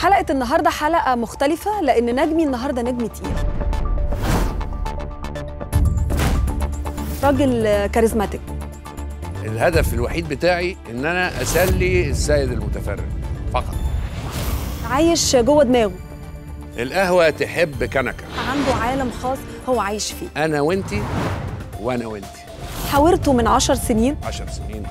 حلقة النهاردة حلقة مختلفة لأن نجمي النهاردة نجم تقيل راجل كاريزماتيك الهدف الوحيد بتاعي ان انا اسلي السيد المتفرج فقط عايش جوه دماغه القهوه تحب كنكه عنده عالم خاص هو عايش فيه انا وانتي وانا وانتي حاورته من عشر سنين عشر سنين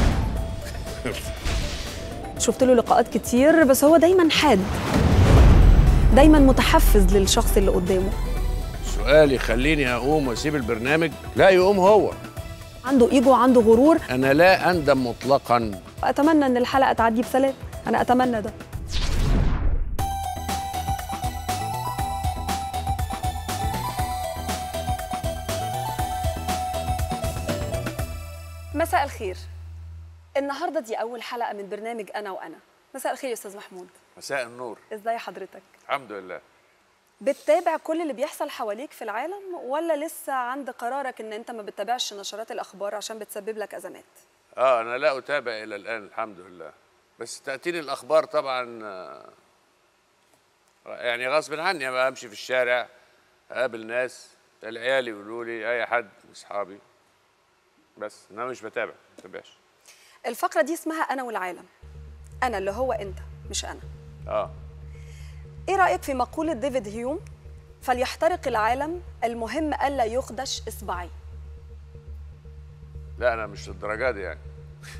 شفت له لقاءات كتير بس هو دايما حاد دايما متحفز للشخص اللي قدامه سؤال يخليني اقوم واسيب البرنامج لا يقوم هو عنده ايجو عنده غرور انا لا اندم مطلقا اتمنى ان الحلقه تعدي بسلام انا اتمنى ده مساء الخير النهارده دي اول حلقه من برنامج انا وانا مساء الخير يا استاذ محمود مساء النور ازاي حضرتك الحمد لله بتتابع كل اللي بيحصل حواليك في العالم ولا لسه عند قرارك ان انت ما بتتابعش نشرات الاخبار عشان بتسبب لك ازمات اه انا لا اتابع الى الان الحمد لله بس تاتيني الاخبار طبعا آه، يعني غصب عني أبقى امشي في الشارع اقابل ناس العيال يقولوا لي اي حد من اصحابي بس انا مش بتابع ما بتابعش الفقره دي اسمها انا والعالم انا اللي هو انت مش انا اه ايه رايك في مقوله ديفيد هيوم فليحترق العالم المهم الا يخدش اصبعي لا انا مش للدرجه دي يعني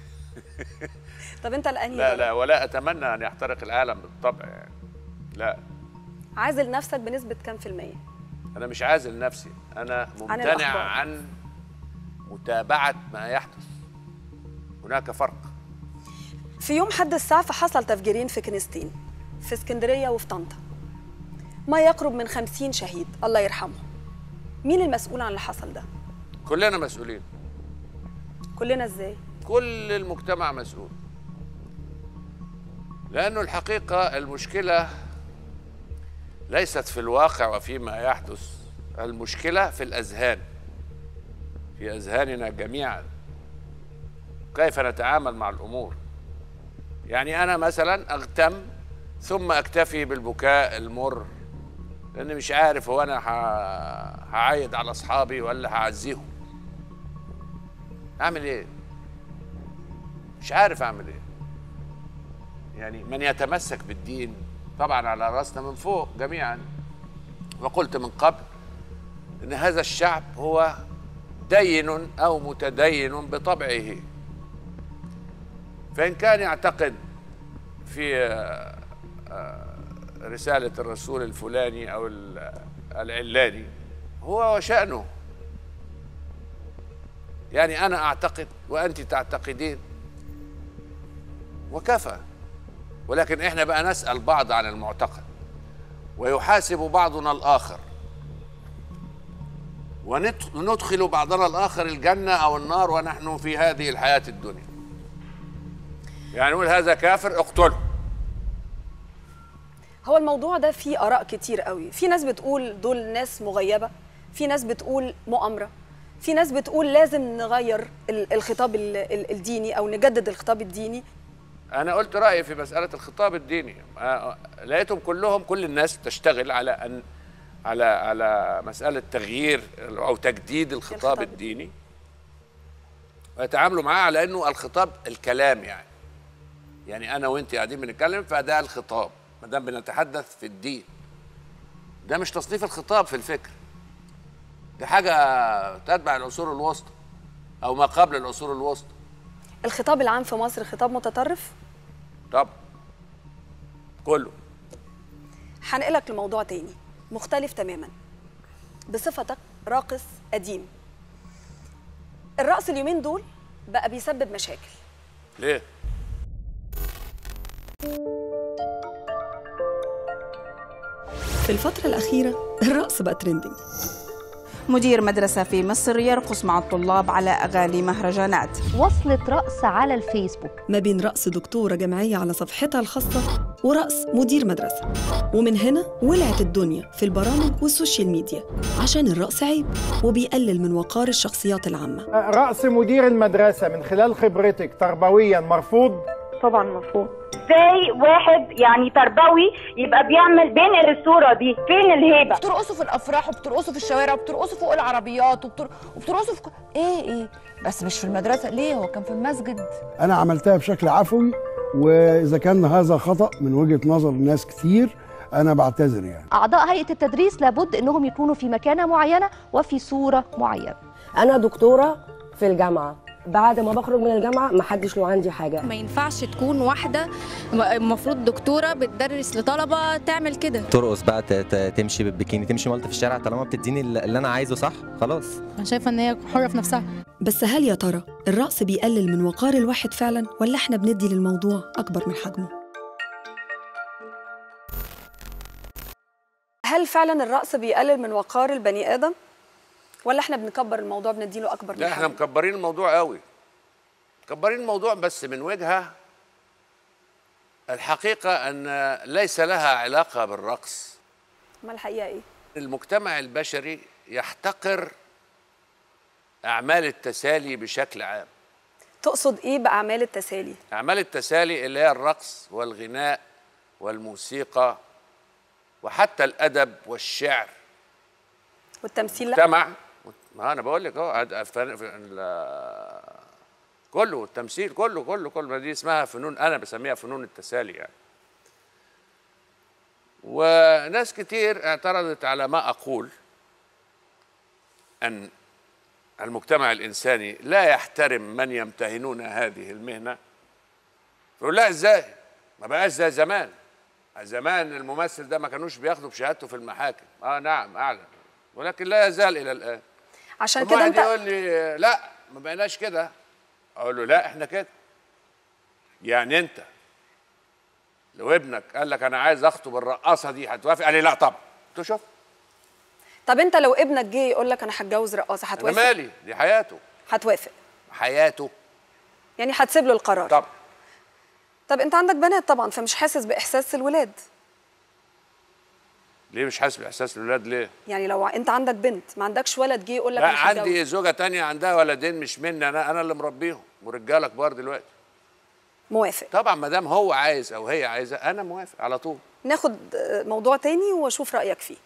طب انت الانهي لا بقى؟ لا ولا اتمنى ان يحترق العالم بالطبع يعني لا عازل نفسك بنسبه كام في الميه انا مش عازل نفسي انا ممتنع الأخبار. عن متابعه ما يحدث هناك فرق في يوم حد السعف حصل تفجيرين في كنيستين في اسكندريه وفي طنطا ما يقرب من خمسين شهيد الله يرحمهم مين المسؤول عن اللي حصل ده كلنا مسؤولين كلنا ازاي كل المجتمع مسؤول لأنه الحقيقة المشكلة ليست في الواقع وفيما يحدث المشكلة في الأذهان في أذهاننا جميعا كيف نتعامل مع الأمور يعني أنا مثلا أغتم ثم أكتفي بالبكاء المر لأني مش عارف هو أنا ه- هعايد على أصحابي ولا هعزيهم أعمل إيه؟ مش عارف اعمل ايه يعني من يتمسك بالدين طبعا على راسنا من فوق جميعا وقلت من قبل ان هذا الشعب هو دين او متدين بطبعه فان كان يعتقد في آه، آه، رساله الرسول الفلاني او ال- العلاني هو وشانه يعني انا اعتقد وانت تعتقدين وكفى ولكن احنا بقى نسال بعض عن المعتقد ويحاسب بعضنا الاخر وندخ- وندخل بعضنا الاخر الجنه او النار ونحن في هذه الحياه الدنيا يعني نقول هذا كافر اقتله هو الموضوع ده فيه اراء كتير قوي في ناس بتقول دول ناس مغيبه في ناس بتقول مؤامره في ناس بتقول لازم نغير ال- الخطاب ال- ال- الديني او نجدد الخطاب الديني انا قلت رايي في مساله الخطاب الديني آه، لقيتهم كلهم كل الناس تشتغل على ان على على مساله تغيير او تجديد الخطاب الخطاب الديني ويتعاملوا معاه على انه الخطاب الكلام يعني يعني انا وانت قاعدين بنتكلم فده الخطاب ما دام بنتحدث في الدين ده مش تصنيف الخطاب في الفكر دي حاجه تتبع العصور الوسطى او ما قبل العصور الوسطى الخطاب العام في مصر خطاب متطرف طب كله هنقلك لموضوع تاني مختلف تماما بصفتك راقص قديم الرقص اليومين دول بقى بيسبب مشاكل ليه في الفترة الأخيرة الرقص بقى ترندنج مدير مدرسة في مصر يرقص مع الطلاب على أغاني مهرجانات وصلة رقص على الفيسبوك ما بين رقص دكتورة جامعية على صفحتها الخاصة ورقص مدير مدرسة ومن هنا ولعت الدنيا في البرامج والسوشيال ميديا عشان الرقص عيب وبيقلل من وقار الشخصيات العامة رأس مدير المدرسة من خلال خبرتك تربويا مرفوض طبعا مرفوض ازاي واحد يعني تربوي يبقى بيعمل بينقل الصوره دي فين الهيبه بترقصوا في الافراح وبترقصوا في الشوارع وبترقصوا فوق العربيات وبتر... وبترقصوا في ك- ايه ايه بس مش في المدرسه ليه هو كان في المسجد انا عملتها بشكل عفوي واذا كان هذا خطا من وجهه نظر ناس كتير انا بعتذر يعني أعضاء هيئة التدريس لابد أنهم يكونوا في مكانة معينة وفي صورة معينة انا دكتوره في الجامعه بعد ما بخرج من الجامعه ما حدش له عندي حاجه ما ينفعش تكون واحدة م- المفروض دكتورة بتدرس لطلبة تعمل كده ترقص بقى ت- ت- تمشي بالبكيني تمشي مالت في الشارع طالما بتديني اللي اللي انا عايزه صح خلاص أنا شايفة إن هي حرة في نفسها بس هل يا ترى الرقص بيقلل من وقار الواحد فعلا ولا احنا بندي للموضوع أكبر من حجمه؟ هل فعلا الرقص بيقلل من وقار البني آدم؟ ولا احنا بنكبر الموضوع بنديله أكبر من لا احنا حجمه؟ مكبرين الموضوع قوي مكبرين الموضوع بس من وجهه الحقيقه ان ليس لها علاقه بالرقص ما الحقيقة إيه؟ المجتمع البشري يحتقر اعمال التسالي بشكل عام تقصد إيه بأعمال التسالي؟ اعمال التسالي اللي هي الرقص والغناء والموسيقى وحتى الادب والشعر والتمثيل لا؟ مجتمع ما انا بقول لك اهو أد- فن- ف- ال- كله التمثيل كله كله كله ما دي اسمها فنون انا بسميها فنون التسالي يعني وناس كتير اعترضت على ما اقول ان المجتمع الانساني لا يحترم من يمتهنون هذه المهنه فيقول لا ازاي ما بقاش زي زمان زمان الممثل ده ما كانوش بياخدوا بشهادته في المحاكم اه نعم اعلم ولكن لا يزال الى الان عشان طب كده واحد أنت يقول لي لا ما بقيناش كده اقول له لا احنا كده يعني انت لو ابنك قال لك انا عايز اخطب الرقاصه دي هتوافق قال لي لا طبعا قلت له شوف طب أنت لو ابنك جه يقول لك أنا هتجوز رقاصة انا هتوافق؟ مالي دي حياته هتوافق حياته يعني هتسيب له القرار طبعا طب أنت عندك بنات طبعا فمش حاسس بإحساس الولاد ليه مش حاسس باحساس الولاد ليه يعني لو انت عندك بنت ما عندكش ولد جه يقول لك لا أنا هتجوز. عندي زوجه تانية عندها ولدين مش مني انا انا اللي مربيهم ورجاله كبار دلوقتي موافق طبعا ما دام هو عايز او هي عايزه انا موافق على طول ناخد آه، موضوع تاني واشوف رايك فيه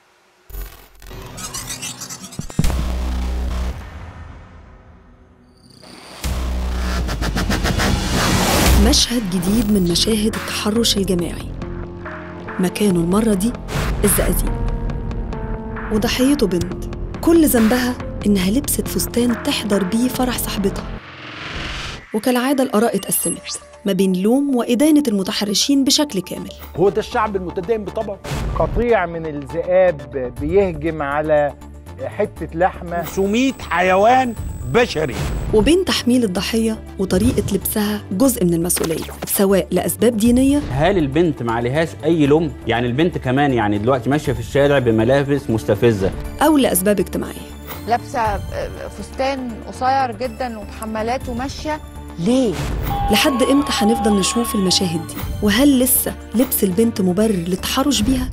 مشهد جديد من مشاهد التحرش الجماعي مكانه المرة دي الزقازيق وضحيته بنت كل ذنبها إنها لبست فستان تحضر بيه فرح صاحبتها وكالعادة الآراء اتقسمت ما بين لوم وإدانة المتحرشين بشكل كامل هو ده الشعب المتدين بطبعه قطيع من الذئاب بيهجم على حتة لحمة 500 حيوان بشري وبين تحميل الضحية وطريقة لبسها جزء من المسؤولية سواء لأسباب دينية هل البنت ما عليهاش اي لوم يعني البنت كمان يعني دلوقتي ماشيه في الشارع بملابس مستفزه أو لأسباب اجتماعية لابسه فستان قصير جدا ومحملات وماشيه ليه لحد إمتى هنفضل نشوف المشاهد دي؟ وهل لسه لبس البنت مبرر للتحرش بيها؟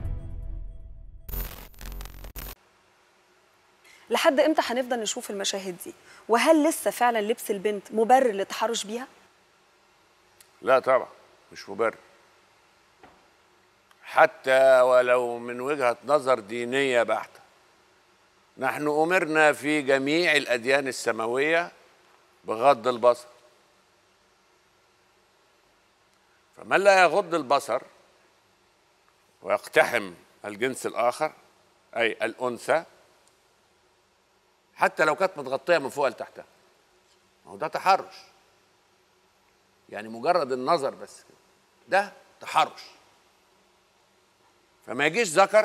لحد إمتى هنفضل نشوف المشاهد دي؟ وهل لسه فعلا لبس البنت مبرر للتحرش بيها؟ لا طبعا مش مبرر حتى ولو من وجهة نظر دينية بحتة نحن أمرنا في جميع الأديان السماوية بغض البصر فمن لا يغض البصر ويقتحم الجنس الآخر أي الأنثى حتى لو كانت متغطية من فوق لتحتها ما هو ده تحرش يعني مجرد النظر بس كده ده تحرش فما يجيش ذكر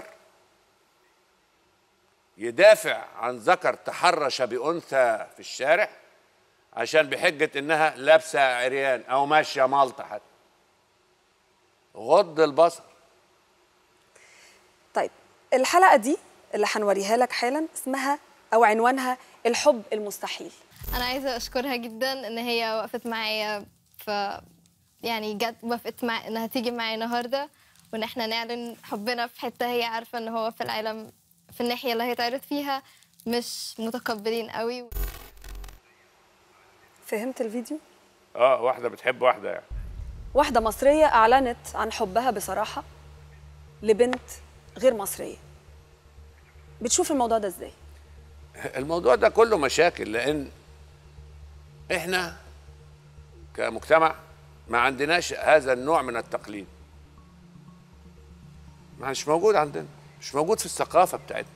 يدافع عن ذكر تحرش بأنثى في الشارع عشان بحجة إنها لابسة عريان أو ماشية مالطة حتى غض البصر طيب الحلقة دي اللي هنوريها لك حالا اسمها أو عنوانها الحب المستحيل انا عايزه اشكرها جدا ان هي وقفت معايا ف يعني جت وافقت مع انها تيجي معايا النهارده وان احنا نعلن حبنا في حته هي عارفه ان هو في العالم في الناحيه اللي هيتعرض فيها مش متقبلين قوي فهمت الفيديو؟ اه واحدة بتحب واحدة يعني واحدة مصرية أعلنت عن حبها بصراحة لبنت غير مصرية بتشوف الموضوع ده ازاي؟ الموضوع ده كله مشاكل لان احنا كمجتمع ما عندناش هذا النوع من التقليد مش موجود عندنا مش موجود في الثقافة بتاعتنا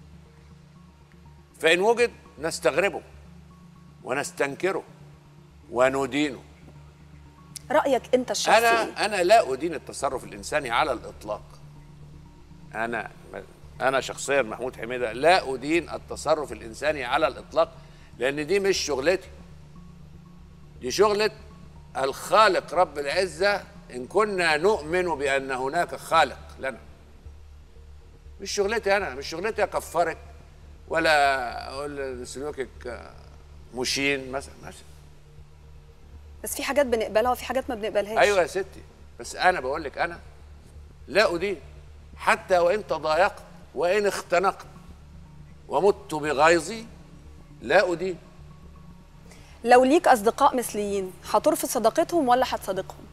فإن وجد نستغربه ونستنكره وندينه رأيك أنت الشخصي إيه؟ أنا أنا لا أدين التصرف الإنساني على الإطلاق أنا أنا شخصيا محمود حميدة لا أدين التصرف الإنساني على الإطلاق لأن دي مش شغلتي دي شغلة الخالق رب العزة إن كنا نؤمن بأن هناك خالق لنا مش شغلتي أنا مش شغلتي أكفرك ولا أقول سلوكك مشين مثلا مثلا بس في حاجات بنقبلها وفي حاجات ما بنقبلهاش أيوة يا ستي بس أنا بقول لك أنا لا أدين حتى وإن تضايقت وإن اختنقت ومت بغيظي لا أدين لو ليك أصدقاء مثليين هترفض صداقتهم ولا هتصادقهم؟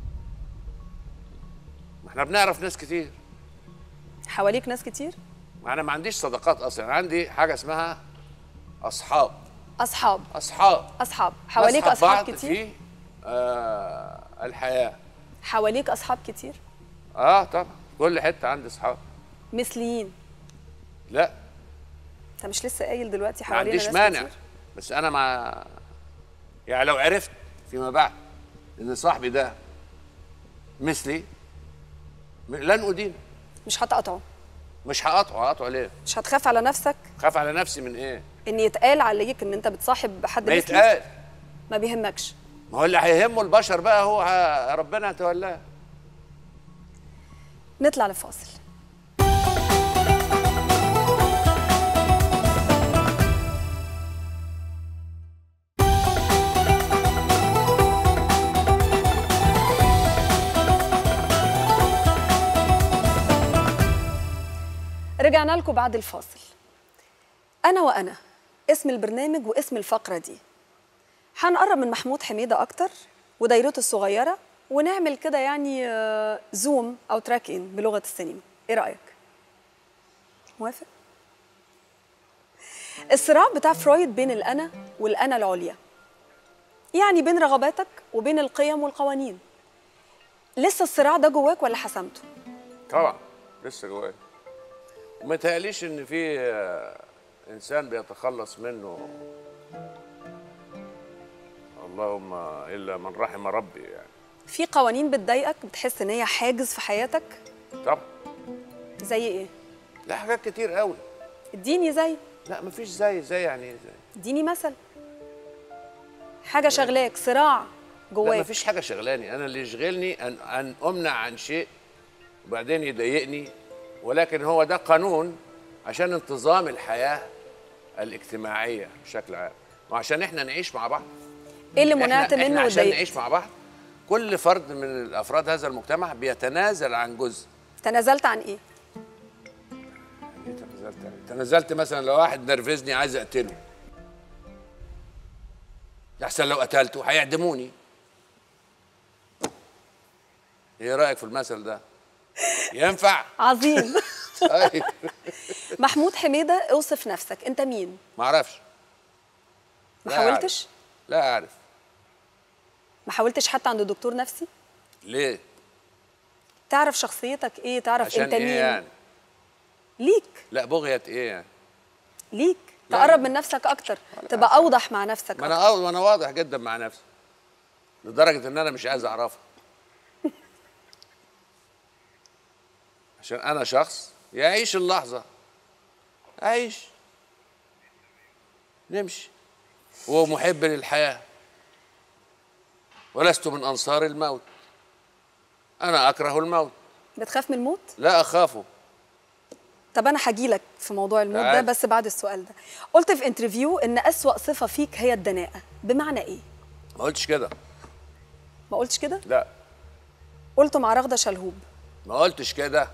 ما احنا بنعرف ناس كتير حواليك ناس كتير؟ ما انا ما عنديش صداقات اصلا أنا عندي حاجه اسمها اصحاب أصحاب اصحاب أصحاب حواليك نصحب أصحاب بعض كتير؟ في آه الحياه حواليك أصحاب كتير؟ اه طبعا كل حته عندي اصحاب مثليين لا أنت مش لسه قايل دلوقتي ما حوالينا عنديش ناس مانع كتير؟ بس انا ما يعني لو عرفت فيما بعد ان صاحبي ده مثلي م- لن ادين مش هتقطعه مش هقاطعه هقاطعه ليه؟ مش هتخاف على نفسك خاف على نفسي من ايه؟ ان يتقال عليك ان انت بتصاحب حد ما مثلي يتقال ما بيهمكش ما هو اللي هيهمه البشر بقى هو ه- ربنا يتولاه نطلع لفاصل رجعنا لكم بعد الفاصل أنا وأنا اسم البرنامج واسم الفقرة دي هنقرب من محمود حميدة أكتر ودايرته الصغيرة ونعمل كده يعني آه، زوم أو تراك إن بلغة السينما إيه رأيك؟ موافق؟ الصراع بتاع فرويد بين الأنا والأنا العليا يعني بين رغباتك وبين القيم والقوانين لسه الصراع ده جواك ولا حسمته؟ طبعا لسه جوايا وما تقاليش ان في آه، انسان بيتخلص منه اللهم الا من رحم ربي يعني في قوانين بتضايقك بتحس ان هي حاجز في حياتك طبعا زي ايه لا حاجات كتير قوي اديني زي لا مفيش زي زي يعني إيه زي اديني مثل حاجه شغلاك صراع لا جواك مفيش حاجه شغلاني انا اللي يشغلني ان ان امنع عن شيء وبعدين يضايقني ولكن هو ده قانون عشان انتظام الحياه الاجتماعيه بشكل عام وعشان احنا نعيش مع بعض ايه اللي إحنا- منعت احنا منه عشان وضايقك نعيش مع بعض كل فرد من الافراد هذا المجتمع بيتنازل عن جزء تنازلت عن ايه يعني تنازلت عن- تنازلت مثلا لو واحد نرفزني عايز اقتله يحسن لو قتلته هيعدموني ايه رايك في المثل ده ينفع عظيم طيب محمود حميده اوصف نفسك انت مين ما اعرفش ما لا حاولتش أعرف. لا اعرف ما حاولتش حتى عند دكتور نفسي ليه تعرف شخصيتك ايه تعرف عشان انت ايه مين يعني ليك لا بغية ايه يعني ليك لا. تقرب من نفسك اكتر تبقى اوضح مع نفسك ما انا أو- ما انا واضح جدا مع نفسي لدرجه ان انا مش عايز اعرفها عشان انا شخص يعيش اللحظه اعيش نمشي ومحب للحياه ولست من انصار الموت انا اكره الموت بتخاف من الموت لا اخافه طب انا هجيلك في موضوع الموت ده تعال. بس بعد السؤال ده قلت في انترفيو ان اسوأ صفه فيك هي الدناءه بمعنى ايه ما قلتش كده ما قلتش كده لا قلته مع رغده شلهوب ما قلتش كده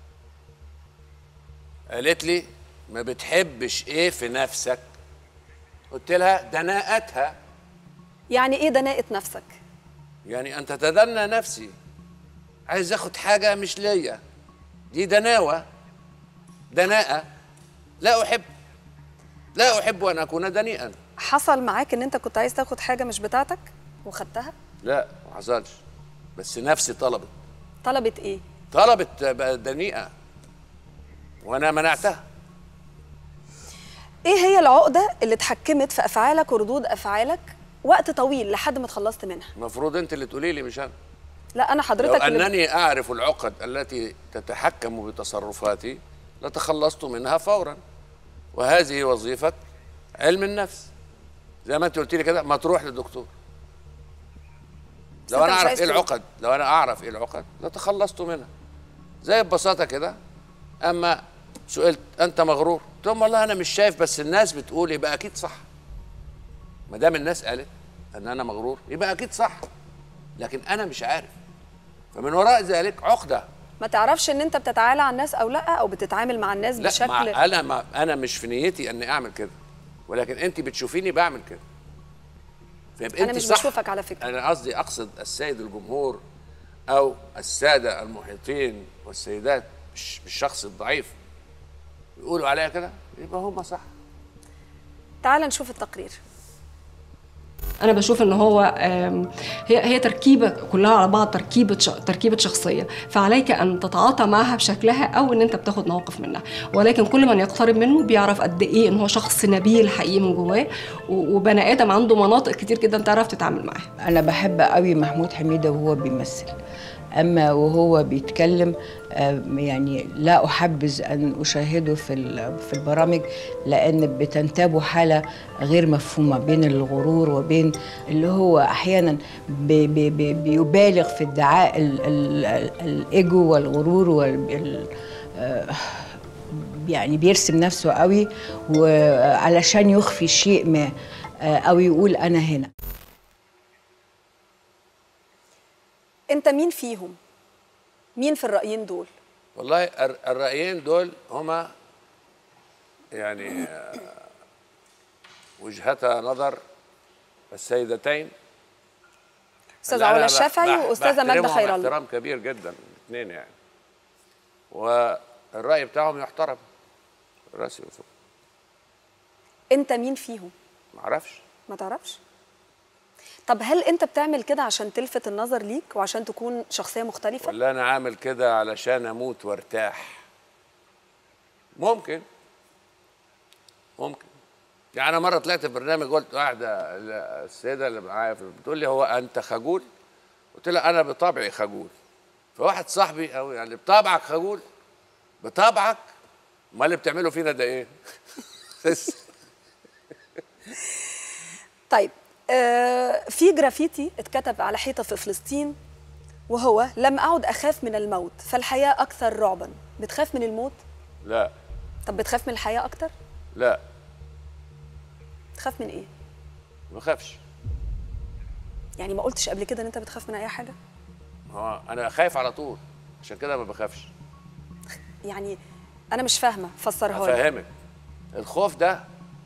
قالت لي ما بتحبش ايه في نفسك قلت لها دناءتها يعني ايه دناءه نفسك يعني ان تتدنى نفسي عايز اخد حاجه مش ليا دي دناوه دناءه لا احب لا احب ان اكون دنيئا حصل معاك ان انت كنت عايز تاخد حاجه مش بتاعتك وخدتها لا ما حصلش بس نفسي طلبت طلبت ايه طلبت بقى دنيئه وانا منعتها ايه هي العقده اللي اتحكمت في افعالك وردود افعالك وقت طويل لحد ما اتخلصت منها المفروض انت اللي تقولي لي مش انا لا انا لو حضرتك اللي انني اعرف العقد التي تتحكم بتصرفاتي لتخلصت منها فورا وهذه وظيفه علم النفس زي ما انت قلت لي كده ما تروح للدكتور بس لو أنت انا مش اعرف عايز ايه تروح. العقد لو انا اعرف ايه العقد لتخلصت منها زي ببساطه كده اما سئلت انت مغرور قلت لهم والله انا مش شايف بس الناس بتقول يبقى اكيد صح ما دام الناس قالت ان انا مغرور يبقى اكيد صح لكن انا مش عارف فمن وراء ذلك عقده ما تعرفش ان انت بتتعالى على الناس او لا او بتتعامل مع الناس لا بشكل مع انا ما انا مش في نيتي اني اعمل كده ولكن انت بتشوفيني بعمل كده فيبقى انا انت مش صح بشوفك على فكره انا قصدي اقصد السيد الجمهور او الساده المحيطين والسيدات مش مش الشخص الضعيف يقولوا عليا كده يبقى هم صح تعال نشوف التقرير انا بشوف ان هو آم، هي هي تركيبه كلها على بعض تركيبه ش- تركيبه شخصيه فعليك ان تتعاطى معها بشكلها او ان انت بتاخد موقف منها ولكن كل من يقترب منه بيعرف قد ايه ان هو شخص نبيل حقيقي من جواه و- وبني ادم عنده مناطق كتير جدا تعرف تتعامل معاها انا بحب قوي محمود حميده وهو بيمثل اما وهو بيتكلم آه، يعني لا احبذ ان اشاهده في ال- في البرامج لان بتنتابه حاله غير مفهومه بين الغرور وبين اللي هو احيانا بي بي بي بيبالغ في ادعاء ال- ال- ال- الايجو والغرور وال آه، يعني بيرسم نفسه قوي وعلشان يخفي شيء ما آه، او يقول انا هنا انت مين فيهم مين في الرايين دول والله الر- الرأيين دول هما يعني آه، وجهتا نظر السيدتين استاذ اللي أنا علا بح- الشافعي بح- واستاذه ماجده بحترمهم خير الله احترام كبير جدا الاثنين يعني والرأي بتاعهم يحترم راسي وفوق انت مين فيهم معرفش ما تعرفش طب هل انت بتعمل كده عشان تلفت النظر ليك وعشان تكون شخصيه مختلفه ولا انا عامل كده علشان اموت وارتاح ممكن ممكن يعني انا مره طلعت في برنامج قلت واحده ال- السيده اللي معايا في- بتقول لي هو انت خجول قلت لها انا بطبعي خجول فواحد صاحبي او يعني بطبعك خجول بطبعك امال اللي بتعمله فينا ده ايه طيب آه في جرافيتي اتكتب على حيطه في فلسطين وهو لم اعد اخاف من الموت فالحياه اكثر رعبا بتخاف من الموت لا طب بتخاف من الحياه اكتر لا تخاف من ايه ما بخافش يعني ما قلتش قبل كده ان انت بتخاف من اي حاجه هو انا خايف على طول عشان كده ما بخافش يعني انا مش فاهمه فسرها لي افهمك الخوف ده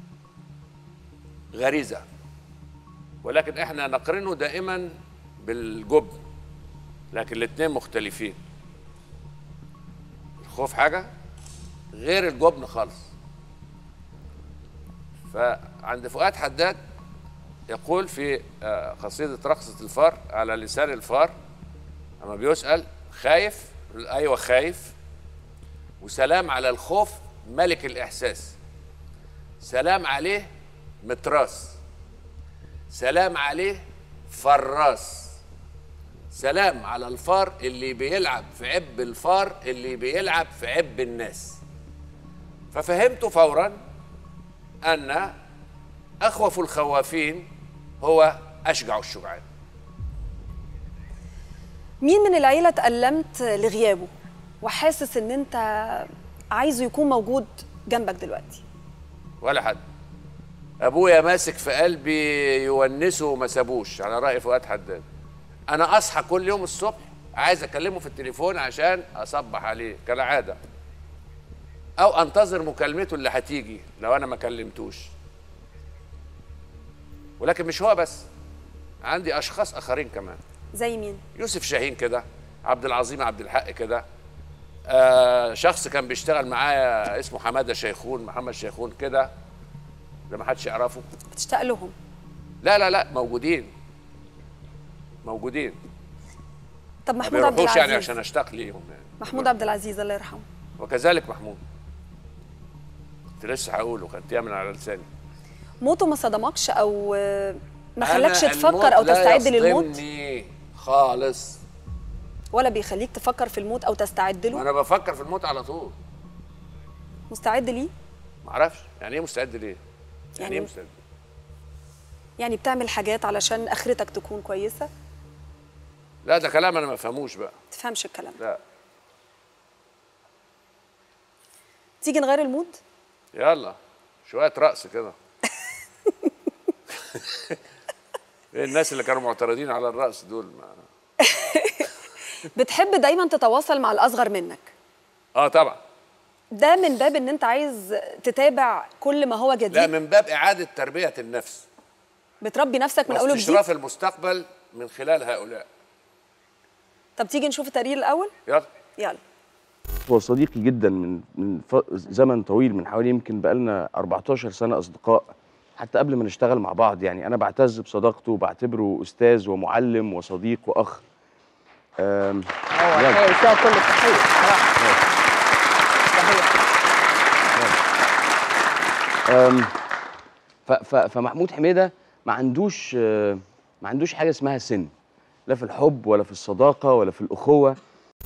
غريزه ولكن احنا نقرنه دائما بالجبن لكن الاثنين مختلفين الخوف حاجه غير الجبن خالص فعند فؤاد حداد يقول في آه، قصيدة رقصة الفار على لسان الفار أما بيسأل خايف يقول أيوة خايف وسلام على الخوف ملك الإحساس سلام عليه متراس سلام عليه فراس سلام على الفار اللي بيلعب في عب الفار اللي بيلعب في عب الناس ففهمت فورا أن أخوف الخوافين هو أشجع الشجعان مين من العيله اتألمت لغيابه وحاسس ان انت عايزه يكون موجود جنبك دلوقتي ولا حد ابويا ماسك في قلبي يونسه وما سابوش على راي فؤاد حداد انا اصحى كل يوم الصبح عايز اكلمه في التليفون عشان اصبح عليه كالعاده او انتظر مكالمته اللي هتيجي لو انا ما كلمتوش ولكن مش هو بس عندي اشخاص اخرين كمان زي مين يوسف شاهين كده عبد العظيم عبد الحق كده آه شخص كان بيشتغل معايا اسمه حماده شيخون محمد شيخون كده ده ما حدش يعرفه بتشتاق لهم لا لا لا موجودين موجودين طب ما محمود عبد بيروحوش العزيز يعني عشان اشتاق ليهم يعني. محمود عبد العزيز الله يرحمه وكذلك محمود كنت لسه هقوله كانت من على لساني موته ما صدمكش او آه، ما أنا خلاكش الموت تفكر او لا تستعد للموت يصدمني خالص ولا بيخليك تفكر في الموت او تستعد له وانا بفكر في الموت على طول مستعد ليه ما اعرفش يعني ايه مستعد ليه يعني, يعني- ايه مستعد يعني بتعمل حاجات علشان اخرتك تكون كويسه لا ده كلام انا ما فهموش بقى تفهمش الكلام لا تيجي نغير المود يلا شويه رقص كده ايه الناس اللي كانوا معترضين على الرقص دول ما. بتحب دايما تتواصل مع الاصغر منك اه طبعا ده من باب ان انت عايز تتابع كل ما هو لا جديد من باب اعاده تربيه النفس بتربي نفسك من اول وجديد واستشراف المستقبل من خلال هؤلاء طب تيجي نشوف التقرير الاول يلا يلا هو صديقي جدا من من ف- زمن طويل من حوالي يمكن بقالنا 14 سنه اصدقاء حتى قبل ما نشتغل مع بعض يعني انا بعتز بصداقته وبعتبره استاذ ومعلم وصديق واخ أم، بجد. يساوي كل التحيه صراحه أم، ف- ف- فمحمود حميده ما عندوش آه، ما عندوش حاجه اسمها سن لا في الحب ولا في الصداقه ولا في الاخوه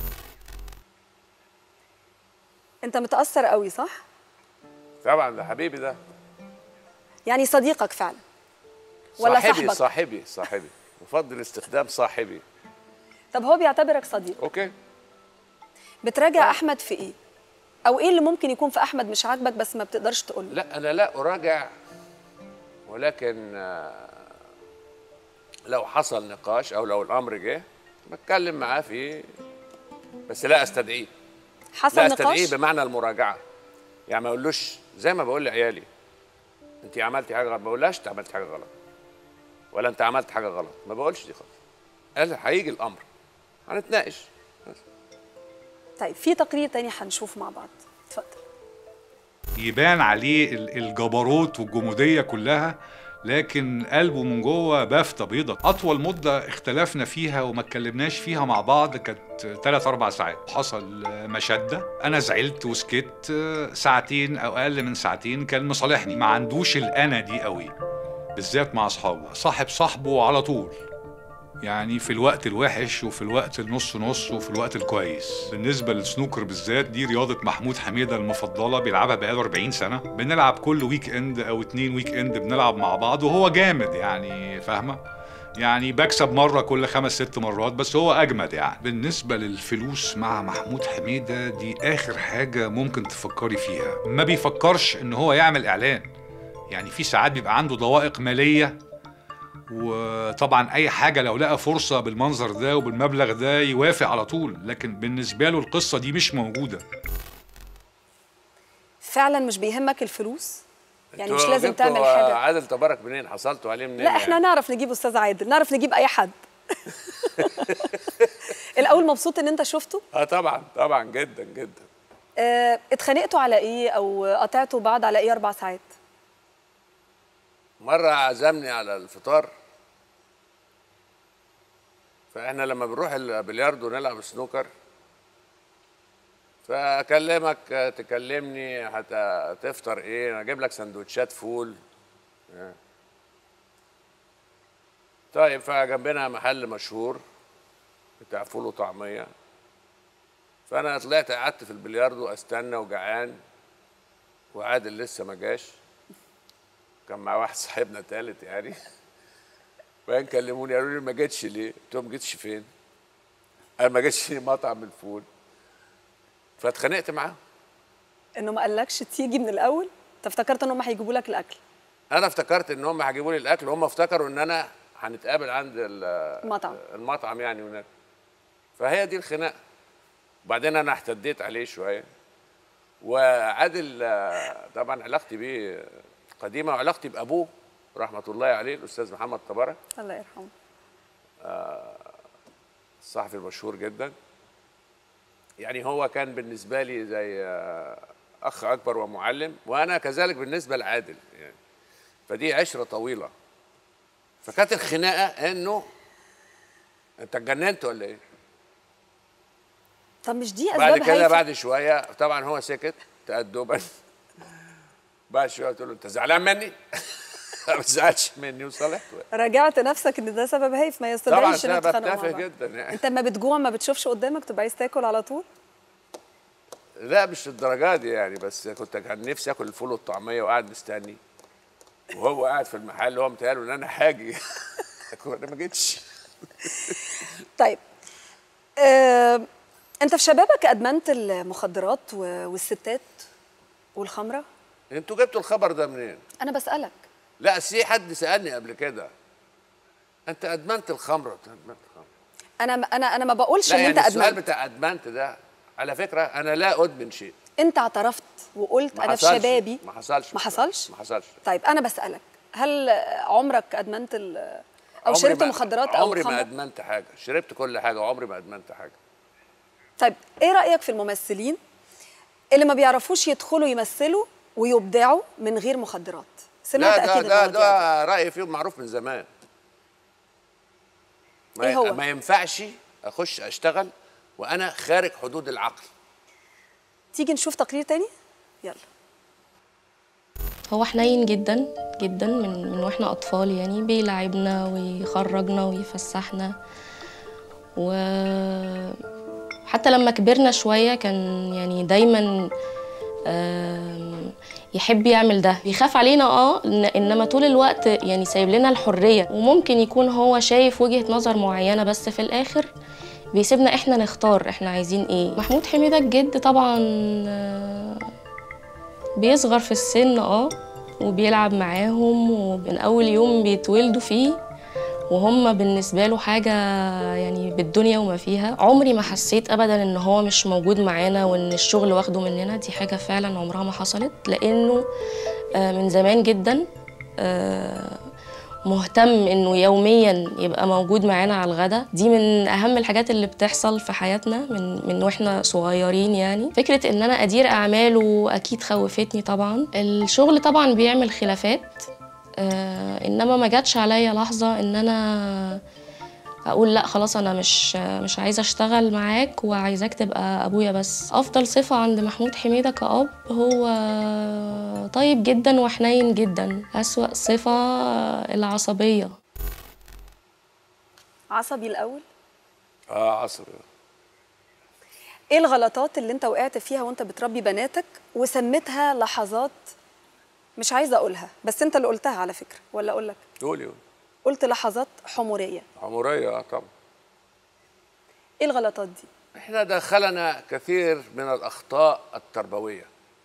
انت متاثر قوي صح طبعا ده حبيبي ده يعني صديقك فعلا ولا صاحبي صاحبك صاحبي صاحبي بفضل استخدام صاحبي طب هو بيعتبرك صديق اوكي بتراجع احمد في ايه او ايه اللي ممكن يكون في احمد مش عاجبك بس ما بتقدرش تقول له لا انا لا اراجع ولكن آه، لو حصل نقاش او لو الامر جه بتكلم معاه فيه بس لا استدعيه حصل لا نقاش استدعيه بمعنى المراجعه يعني ما اقولوش زي ما بقول لعيالي انت عملتي حاجه غلط ما بقولهاش انت عملت حاجه غلط ولا انت عملت حاجه غلط ما بقولش دي خالص قال هيجي الامر هنتناقش طيب في تقرير تاني هنشوفه مع بعض اتفضل يبان عليه ال- الجبروت والجمودية كلها لكن قلبه من جوه بافتة بيضة أطول مدة اختلفنا فيها وما اتكلمناش فيها مع بعض كانت ثلاث أربع ساعات حصل آه، مشدة أنا زعلت وسكت آه، ساعتين أو أقل من ساعتين كان مصالحني ما عندوش الأنا دي قوي بالذات مع أصحابه صاحب صاحبه على طول يعني في الوقت الوحش وفي الوقت النص نص وفي الوقت الكويس بالنسبة للسنوكر بالذات دي رياضة محمود حميدة المفضلة بيلعبها بقاله 40 سنة بنلعب كل ويك اند أو اتنين ويك اند بنلعب مع بعض وهو جامد يعني فاهمة يعني بكسب مرة كل خمس ست مرات بس هو أجمد يعني بالنسبة للفلوس مع محمود حميدة دي آخر حاجة ممكن تفكري فيها ما بيفكرش إن هو يعمل إعلان يعني في ساعات بيبقى عنده ضوائق مالية وطبعا اي حاجه لو لقى فرصه بالمنظر ده وبالمبلغ ده يوافق على طول لكن بالنسبه له القصه دي مش موجوده فعلا مش بيهمك الفلوس يعني مش انتوا لازم جبتوا تعمل حاجه عادل تبارك منين حصلتوا عليه منين لا احنا يعني؟ نعرف نجيب استاذ عادل نعرف نجيب اي حد الاول مبسوط ان انت شفته اه طبعا طبعا جدا جدا اه اتخانقتوا على ايه او قطعتوا بعض على ايه اربع ساعات مرة عزمني على الفطار فاحنا لما بنروح البلياردو نلعب سنوكر فاكلمك آه، تكلمني هت- هتفطر ايه انا اجيب لك سندوتشات فول آه. طيب فجنبنا محل مشهور بتاع فول وطعميه فانا طلعت قعدت في البلياردو استنى وجعان وعادل لسه ما جاش كان مع واحد صاحبنا تالت يعني وبعدين كلموني قالوا لي ما جيتش ليه؟ قلت لهم ما جيتش فين؟ قال ما جيتش مطعم الفول فاتخانقت معاه انه ما قالكش تيجي من الاول انت افتكرت ان هم هيجيبوا لك الاكل انا افتكرت ان هم هيجيبوا لي الاكل وهم افتكروا ان انا هنتقابل عند ال- المطعم المطعم يعني هناك فهي دي الخناقه وبعدين انا احتديت عليه شويه وعادل آه، طبعا علاقتي بيه قديمه وعلاقتي بابوه رحمه الله عليه الاستاذ محمد تبارك الله يرحمه آه، الصحفي المشهور جدا يعني هو كان بالنسبه لي زي آه، اخ اكبر ومعلم وانا كذلك بالنسبه لعادل يعني فدي عشره طويله فكانت الخناقه انه انت اتجننت ولا ايه؟ طب مش دي اسباب بعد كده هايفة؟ بعد شويه طبعا هو سكت تأدبا بعد شويه قلت له انت زعلان مني؟ ما بتزعلش مني وصالحت راجعت نفسك ان ده سبب هايف ما طبعا يستدعيش ان انا انتوا تتخانقوا مع بتفق بعض. جدا يعني انت لما بتجوع ما بتشوفش قدامك تبقى عايز تاكل على طول لا مش الدرجات دي يعني بس كنت كان نفسي اكل الفول والطعميه وقاعد مستني وهو قاعد في المحل هو متهيأله ان انا هاجي انا ما جيتش طيب آه، انت في شبابك ادمنت المخدرات و- والستات والخمره انتوا جبتوا الخبر ده منين؟ انا بسالك لا في حد سالني قبل كده انت ادمنت الخمره أنت أدمنت الخمره انا انا انا ما بقولش لا ان يعني انت السؤال ادمنت بتاع ادمنت ده على فكره انا لا ادمن شيء انت اعترفت وقلت ما انا في حصلش. شبابي ما حصلش ما حصلش ما حصلش طيب انا بسالك هل عمرك ادمنت ال- او عمري شربت ما- مخدرات او عمري ما خمر ادمنت حاجه شربت كل حاجه وعمري ما ادمنت حاجه طيب ايه رايك في الممثلين اللي ما بيعرفوش يدخلوا يمثلوا ويبدعوا من غير مخدرات سمعت لا ده اكيد ده المواضيع دي. ده رايي فيهم معروف من زمان ما إيه هو؟ ما ينفعش اخش اشتغل وانا خارج حدود العقل تيجي نشوف تقرير تاني يلا هو حنين جدا جدا من من واحنا اطفال يعني بيلعبنا ويخرجنا ويفسحنا و حتى لما كبرنا شويه كان يعني دايما آم، يحب يعمل ده بيخاف علينا اه إن- انما طول الوقت يعني سايب لنا الحريه وممكن يكون هو شايف وجهه نظر معينه بس في الاخر بيسيبنا احنا نختار احنا عايزين ايه محمود حميده الجد طبعا آه، بيصغر في السن اه وبيلعب معاهم ومن اول يوم بيتولدوا فيه وهم بالنسبة له حاجة يعني بالدنيا وما فيها عمري ما حسيت أبدا إن هو مش موجود معانا وإن الشغل واخده مننا دي حاجة فعلا عمرها ما حصلت لأنه آه، من زمان جدا آه، مهتم انه يوميا يبقى موجود معانا على الغدا دي من اهم الحاجات اللي بتحصل في حياتنا من من واحنا صغيرين يعني فكره ان انا ادير اعماله اكيد خوفتني طبعا الشغل طبعا بيعمل خلافات آه انما ما جاتش عليا لحظه ان انا اقول لا خلاص انا مش مش عايزه اشتغل معاك وعايزاك تبقى ابويا بس افضل صفه عند محمود حميده كاب هو طيب جدا وحنين جدا اسوا صفه العصبيه عصبي الاول اه عصر ايه الغلطات اللي انت وقعت فيها وانت بتربي بناتك وسميتها لحظات مش عايزه اقولها بس انت اللي قلتها على فكره ولا اقول لك قولي قولي. قلت لحظات حموريه عمريه اه طبعا ايه الغلطات دي احنا دخلنا كثير من الاخطاء التربويه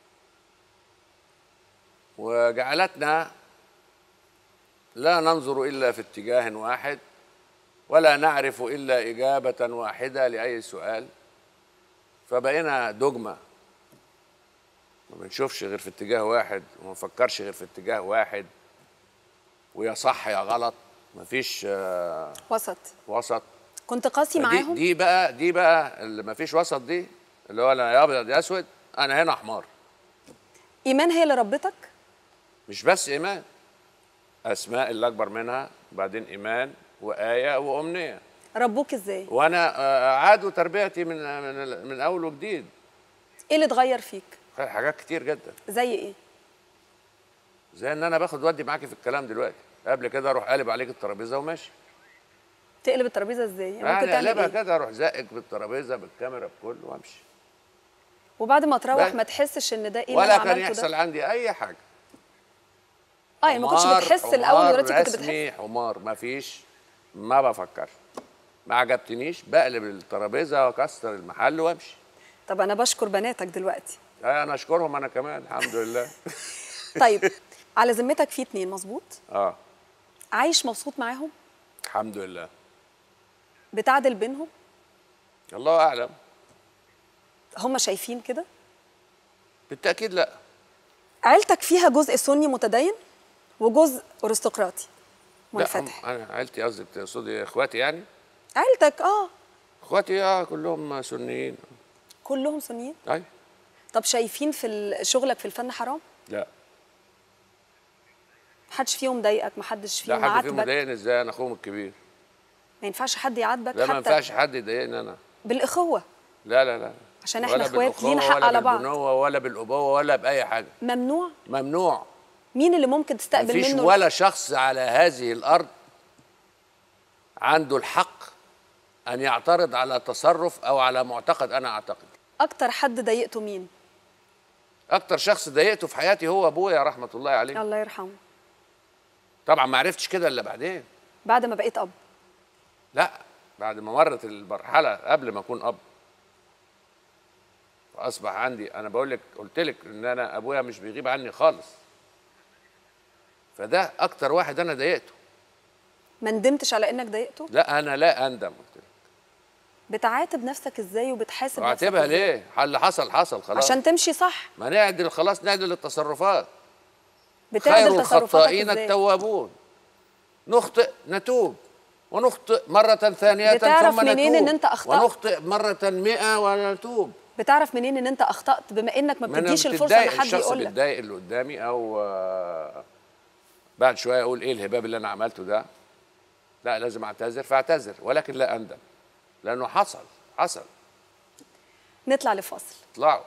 وجعلتنا لا ننظر الا في اتجاه واحد ولا نعرف الا اجابه واحده لاي سؤال فبقينا دogma ما بنشوفش غير في اتجاه واحد وما نفكرش غير في اتجاه واحد ويا صح يا غلط مفيش آه، وسط وسط كنت قاسي دي, معاهم دي بقى دي بقى اللي مفيش وسط دي اللي هو لا يا ابيض يا اسود انا هنا حمار ايمان هي اللي ربتك مش بس ايمان اسماء اللي اكبر منها وبعدين ايمان وايه وامنيه ربوك ازاي وانا آه، اعادوا تربيتي من من من اول وجديد ايه اللي اتغير فيك حاجات كتير جدا زي ايه زي ان انا باخد ودي معاكي في الكلام دلوقتي قبل كده اروح قالب عليك الترابيزه وماشي تقلب الترابيزه ازاي يعني ممكن يعني تعمل اقلبها ايه كده اروح زقك بالترابيزه بالكاميرا بكله وامشي وبعد ما تروح بس. ما تحسش ان ده ايه اللي ولا انا كان عملته يحصل ده عندي اي حاجه اه يعني ما كنتش حمار- بتحس الاول حمار ودلوقتي كنت بتحس رسمي حمار ما فيش ما بفكرش ما عجبتنيش بقلب الترابيزه واكسر المحل وامشي طب انا بشكر بناتك دلوقتي آه، انا اشكرهم انا كمان الحمد لله طيب على ذمتك في اتنين مظبوط اه عايش مبسوط معاهم الحمد لله بتعدل بينهم الله اعلم هم شايفين كده بالتاكيد لا عيلتك فيها جزء سني متدين وجزء ارستقراطي لا هم- منفتح انا عيلتي قصدك تقصدي اخواتي يعني عيلتك اه اخواتي اه كلهم سنيين كلهم سنيين اي طب شايفين في ال- شغلك في الفن حرام لا محدش فيهم ضايقك محدش فيهم لا حد فيهم عاتبك مضايقني ازاي انا اخوهم الكبير ما ينفعش حد يعاتبك لا ما حتى ينفعش حد يضايقني انا بالاخوه لا لا لا عشان احنا ولا اخوات بالأخوة لينا حق ولا على بعض بالبنوة ولا بالأبوة ولا بأي حاجة ممنوع ممنوع مين اللي ممكن تستقبل مفيش منه ولا شخص على هذه الأرض عنده الحق أن يعترض على تصرف أو على معتقد أنا أعتقد اكتر حد ضايقته مين أكتر شخص ضايقته في حياتي هو أبويا رحمة الله عليه الله يرحمه طبعا ما عرفتش كده إلا بعدين بعد ما بقيت اب لا بعد ما مرت المرحلة قبل ما أكون أب فأصبح عندي أنا بقول لك قلت لك إن أنا أبويا مش بيغيب عني خالص فده أكتر واحد أنا ضايقته ما ندمتش على انك ضايقته لا أنا لا أندم قلت لك بتعاتب نفسك ازاي وبتحاسب نفسك واعتبها إزاي؟ ليه؟ اللي حصل حصل خلاص عشان تمشي صح ما نعدل خلاص نعدل التصرفات بتعدل خير تصرفاتك الخطائين إزاي؟ التوابون نخطئ نتوب ونخطئ مرة ثانية بتعرف ثم منين نتوب إن أنت أخطأت؟ ونخطئ مرة مئة ونتوب بتعرف منين ان انت اخطات بما انك ما ما أنا بتديش الفرصه بتتضايق ان حد الشخص يقول لك بيتضايق اللي قدامي او آه، بعد شويه اقول ايه الهباب اللي انا عملته ده لا لازم اعتذر فاعتذر ولكن لا اندم لانه حصل حصل نطلع لفاصل اطلعوا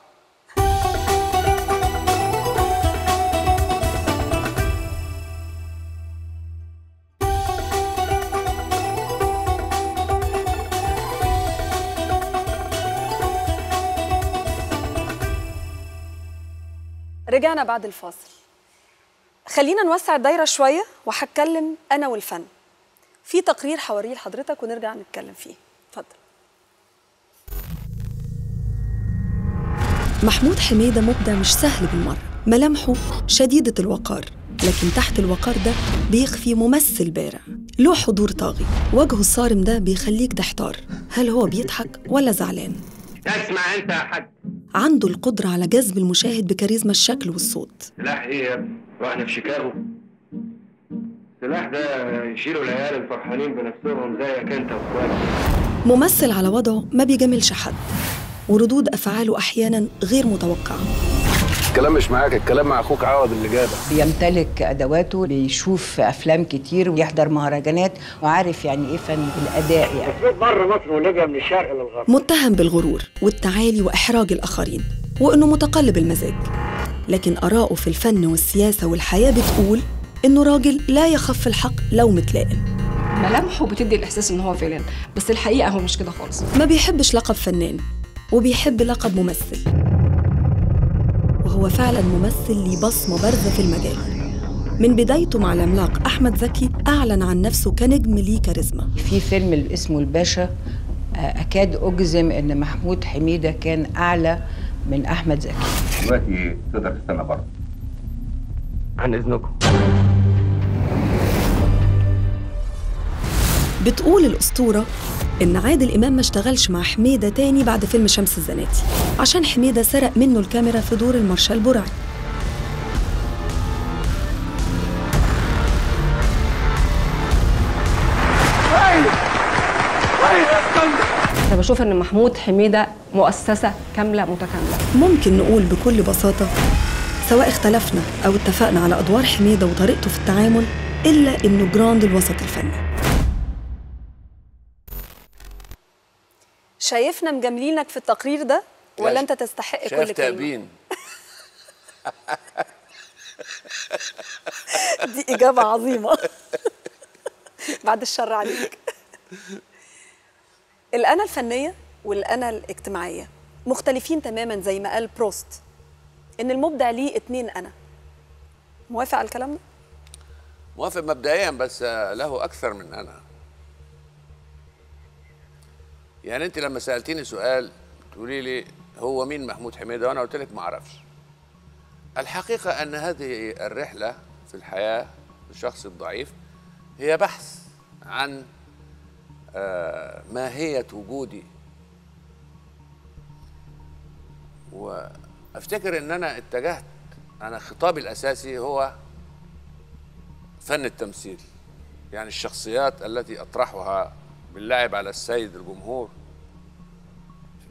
رجعنا بعد الفاصل خلينا نوسع الدايره شويه وهتكلم انا والفن في تقرير حواريه لحضرتك ونرجع نتكلم فيه اتفضل محمود حميدة مبدع مش سهل بالمرة ملامحه شديدة الوقار لكن تحت الوقار ده بيخفي ممثل بارع له حضور طاغي وجهه الصارم ده بيخليك تحتار هل هو بيضحك ولا زعلان اسمع انت يا حاج عنده القدرة على جذب المشاهد بكاريزما الشكل والصوت سلاح ايه يا ابني؟ واحنا في شيكاغو السلاح ده يشيلوا العيال الفرحانين بنفسهم زيك انت واخواتك ممثل على وضعه ما بيجاملش حد وردود أفعاله أحيانا غير متوقعة الكلام مش معاك الكلام مع اخوك عوض اللي جابك بيمتلك ادواته بيشوف افلام كتير ويحضر مهرجانات وعارف يعني ايه فن الاداء يعني بره مصر ونجا من الشرق للغرب متهم بالغرور والتعالي وإحراج الآخرين وإنه متقلب المزاج لكن آراءه في الفن والسياسة والحياة بتقول إنه راجل لا يخف الحق لو متلائم ملامحه بتدي الاحساس ان هو فعلا بس الحقيقه هو مش كده خالص ما بيحبش لقب فنان وبيحب لقب ممثل وهو فعلا ممثل ليه بصمة بارزة في المجال من بدايته مع العملاق أحمد زكي أعلن عن نفسه كنجم ليه كاريزما في فيلم اللي اسمه الباشا آه، اكاد اجزم ان محمود حميده كان اعلى من احمد زكي دلوقتي تقدر تستنى بره عن اذنكم بتقول الأسطورة إن عادل إمام ما اشتغلش مع حميدة تاني بعد فيلم شمس الزناتي عشان حميدة سرق منه الكاميرا في دور المارشال برعي انا بشوف ان محمود حميده مؤسسه كامله متكامله ممكن نقول بكل بساطة سواء اختلفنا أو اتفقنا على أدوار حميدة وطريقته في التعامل إلا إنه جراند الوسط الفني شايفنا مجاملينك في التقرير ده ولا انت تستحق كل شايف كلمه تأبين دي اجابه عظيمه بعد الشر عليك الانا الفنيه والانا الاجتماعيه مختلفين تماما زي ما قال بروست ان المبدع ليه اتنين انا موافق على الكلام ده موافق مبدئيا بس آه، له اكثر من انا يعني انت لما سالتيني سؤال تقولي لي هو مين محمود حميده وانا قلت لك ما اعرفش الحقيقه ان هذه الرحله في الحياه الشخص الضعيف هي بحث عن آه، ماهيه وجودي وافتكر ان انا اتجهت انا خطابي الاساسي هو فن التمثيل يعني الشخصيات التي اطرحها باللعب على السيد الجمهور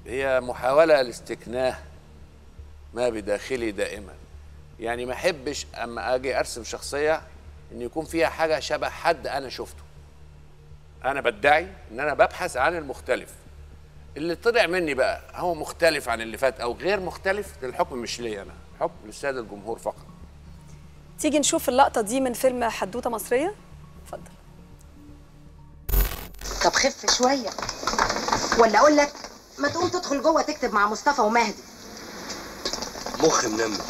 هي محاولة لاستكناه ما بداخلي دائما يعني ما احبش اما اجي ارسم شخصية ان يكون فيها حاجة شبه حد انا شفته انا بدعي ان انا ببحث عن المختلف اللي طلع مني بقى هو مختلف عن اللي فات او غير مختلف الحكم مش ليا انا حكم للساده الجمهور فقط تيجي نشوف اللقطه دي من فيلم حدوته مصريه اتفضل طب خف شوية ولا أقول لك ما تقوم تدخل جوه تكتب مع مصطفى ومهدي مخ منمل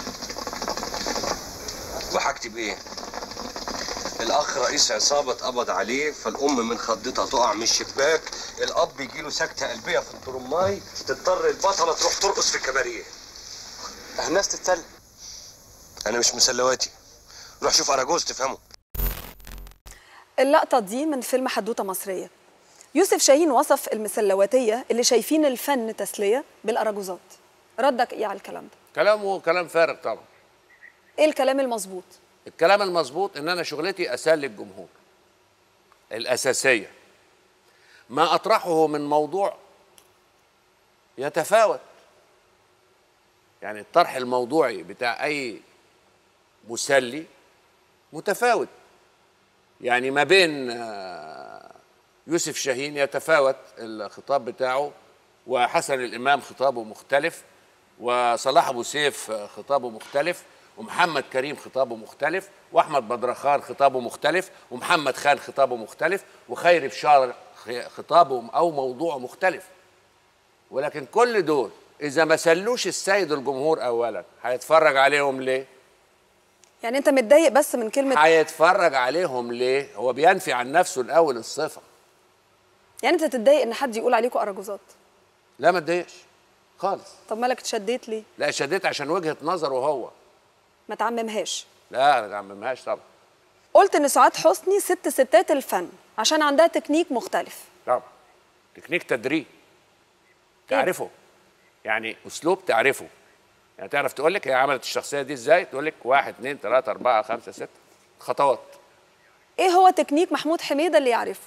وهكتب ايه الاخ رئيس عصابه اتقبض عليه فالام من خضتها تقع من الشباك الاب يجيله سكته قلبيه في الترماي تضطر البطله تروح ترقص في الكباريه الناس تتسلى انا مش مسلواتي روح شوف اراجوز تفهمه اللقطه دي من فيلم حدوته مصريه يوسف شاهين وصف المسلواتيه اللي شايفين الفن تسليه بالاراجوزات ردك ايه على الكلام ده كلامه كلام فارغ طبعا ايه الكلام المظبوط الكلام المظبوط ان انا شغلتي اسلي الجمهور الاساسيه ما اطرحه من موضوع يتفاوت يعني الطرح الموضوعي بتاع اي مسلي متفاوت يعني ما بين آه، يوسف شاهين يتفاوت الخطاب بتاعه وحسن الامام خطابه مختلف وصلاح ابو سيف آه، خطابه مختلف ومحمد كريم خطابه مختلف واحمد بدرخان خطابه مختلف ومحمد خان خطابه مختلف وخير بشار خ- خطابه او موضوعه مختلف ولكن كل دول اذا ما سلوش السيد الجمهور اولا هيتفرج عليهم ليه يعني انت متضايق بس من كلمه هيتفرج عليهم ليه هو بينفي عن نفسه الاول الصفه يعني انت تتضايق ان حد يقول عليكم اراجوزات لا ما اتضايقش خالص طب مالك اتشديت ليه لا شديت عشان وجهه نظره هو ما تعممهاش لا انا ما عممهاش طبعا قلت ان سعاد حسني ست ستات الفن عشان عندها تكنيك مختلف طبعا تكنيك تدريب تعرفه يعني اسلوب تعرفه يعني تعرف تقول لك هي عملت الشخصيه دي ازاي تقول لك واحد اثنين ثلاثه اربعه خمسه سته خطوات ايه هو تكنيك محمود حميده اللي يعرفه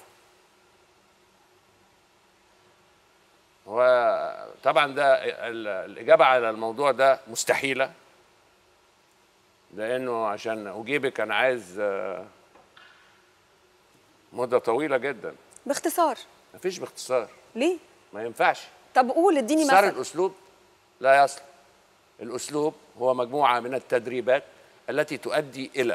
هو طبعا ده ال- الاجابه على الموضوع ده مستحيله لانه عشان اجيبك انا عايز آه، مده طويله جدا باختصار مفيش باختصار ليه ما ينفعش طب قول اديني اختصار مثلا الاسلوب لا يصل الاسلوب هو مجموعه من التدريبات التي تؤدي الى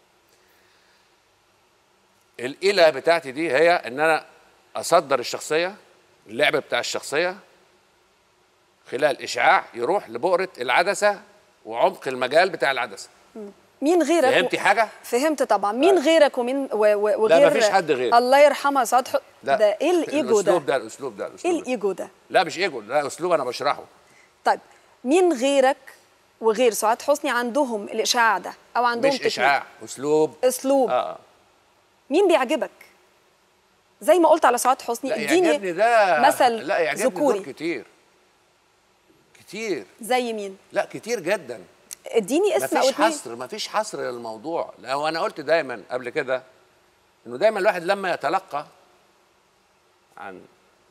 الإلى بتاعتي دي هي ان انا اصدر الشخصيه اللعب بتاع الشخصيه خلال اشعاع يروح لبؤره العدسه وعمق المجال بتاع العدسه مين غيرك فهمتي حاجه فهمت طبعا مين غيرك ومين و... و... لا، وغير مفيش حد غيري. الله يرحمها سعاد حسني لا ده ايه الايجو الاسلوب ده ده الاسلوب ده ايه الاسلوب ده. الايجو ده لا مش ايجو لا اسلوب انا بشرحه طيب مين غيرك وغير سعاد حسني عندهم الاشعاع ده او عندهم مش تكنيك اشعاع اسلوب اسلوب اه مين بيعجبك زي ما قلت على سعاد حسني لا اديني يعجبني ده مثل لا يعجبني ذكوري دول كتير كتير زي مين لا كتير جدا اديني اسم او مفيش اتنين حصر مفيش حصر للموضوع لا هو انا قلت دايما قبل كده انه دايما الواحد لما يتلقى عن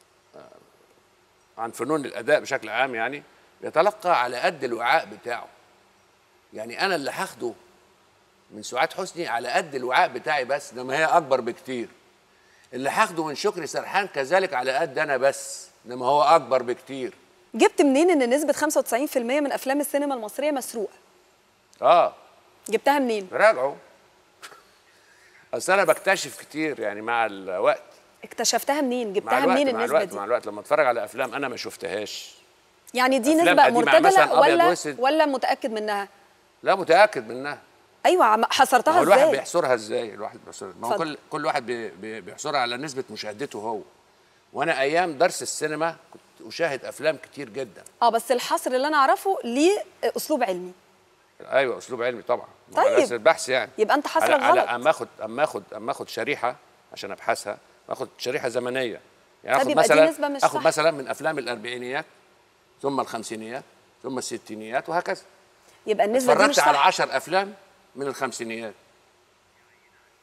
عن فنون الاداء بشكل عام يعني يتلقى على قد الوعاء بتاعه يعني انا اللي هاخده من سعاد حسني على قد الوعاء بتاعي بس انما هي اكبر بكتير اللي هاخده من شكري سرحان كذلك على قد انا بس انما هو اكبر بكتير جبت منين ان نسبه 95% من افلام السينما المصريه مسروقه اه جبتها منين راجعوا اصل انا بكتشف كتير يعني مع الوقت اكتشفتها منين مع جبتها الوقت منين مع النسبه الوقت دي مع الوقت لما اتفرج على افلام انا ما شفتهاش يعني دي أفلام نسبه قديمة، مرتجله مثلاً أبيض ولا وأسود. ولا متاكد منها لا متاكد منها ايوه عم- ما حصرتها هو الواحد ازاي بيحصرها ازاي الواحد بيحصرها ما هو اتفضل. كل كل واحد بي بي بيحصرها على نسبه مشاهدته هو وانا ايام درس السينما كنت اشاهد افلام كتير جدا اه بس الحصر اللي انا اعرفه ليه اسلوب علمي ايوه اسلوب علمي طبعا طيب. على أساس البحث يعني يبقى انت حصرك على على غلط. اما اخد اما اخد اما اخد شريحه عشان ابحثها اخد شريحه زمنيه يعني طب اخد يبقى دي مثلا نسبة مش اخد صح. مثلا من افلام الاربعينيات ثم الخمسينيات ثم الستينيات وهكذا يبقى النسبه دي مش اتفرجت على صح 10 افلام من الخمسينيات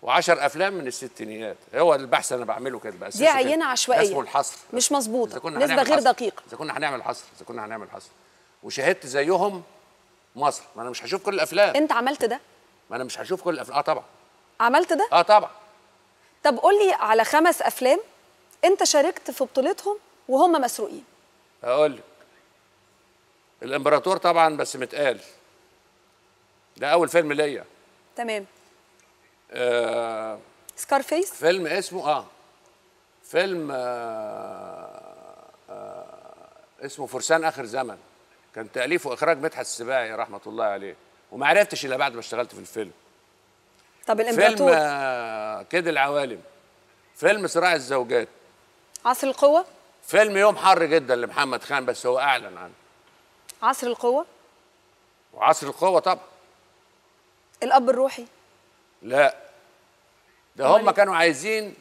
وعشر افلام من الستينيات هو البحث انا بعمله كده بأسسه دي كده. عينه عشوائيه اسمه الحصر مش إذا مظبوطه كنا نسبه هنعمل غير حصر. دقيقه اذا كنا هنعمل حصر اذا كنا هنعمل حصر وشاهدت زيهم مصر ما انا مش هشوف كل الافلام انت عملت ده ما انا مش هشوف كل الافلام اه طبعا عملت ده اه طبعا طب قول لي على خمس افلام انت شاركت في بطولتهم وهم مسروقين هقول لك الامبراطور طبعا بس متقال ده اول فيلم ليا تمام آه سكارفيس فيلم اسمه اه فيلم آه آه اسمه فرسان اخر زمن كان تاليف واخراج مدحت السباعي رحمه الله عليه وما عرفتش الا بعد ما اشتغلت في الفيلم طب فيلم الامبراطور آه كده العوالم فيلم صراع الزوجات عصر القوه فيلم يوم حر جدا لمحمد خان بس هو اعلن عنه عصر القوه وعصر القوه طبعا الاب الروحي لا ده هم كانوا عايزين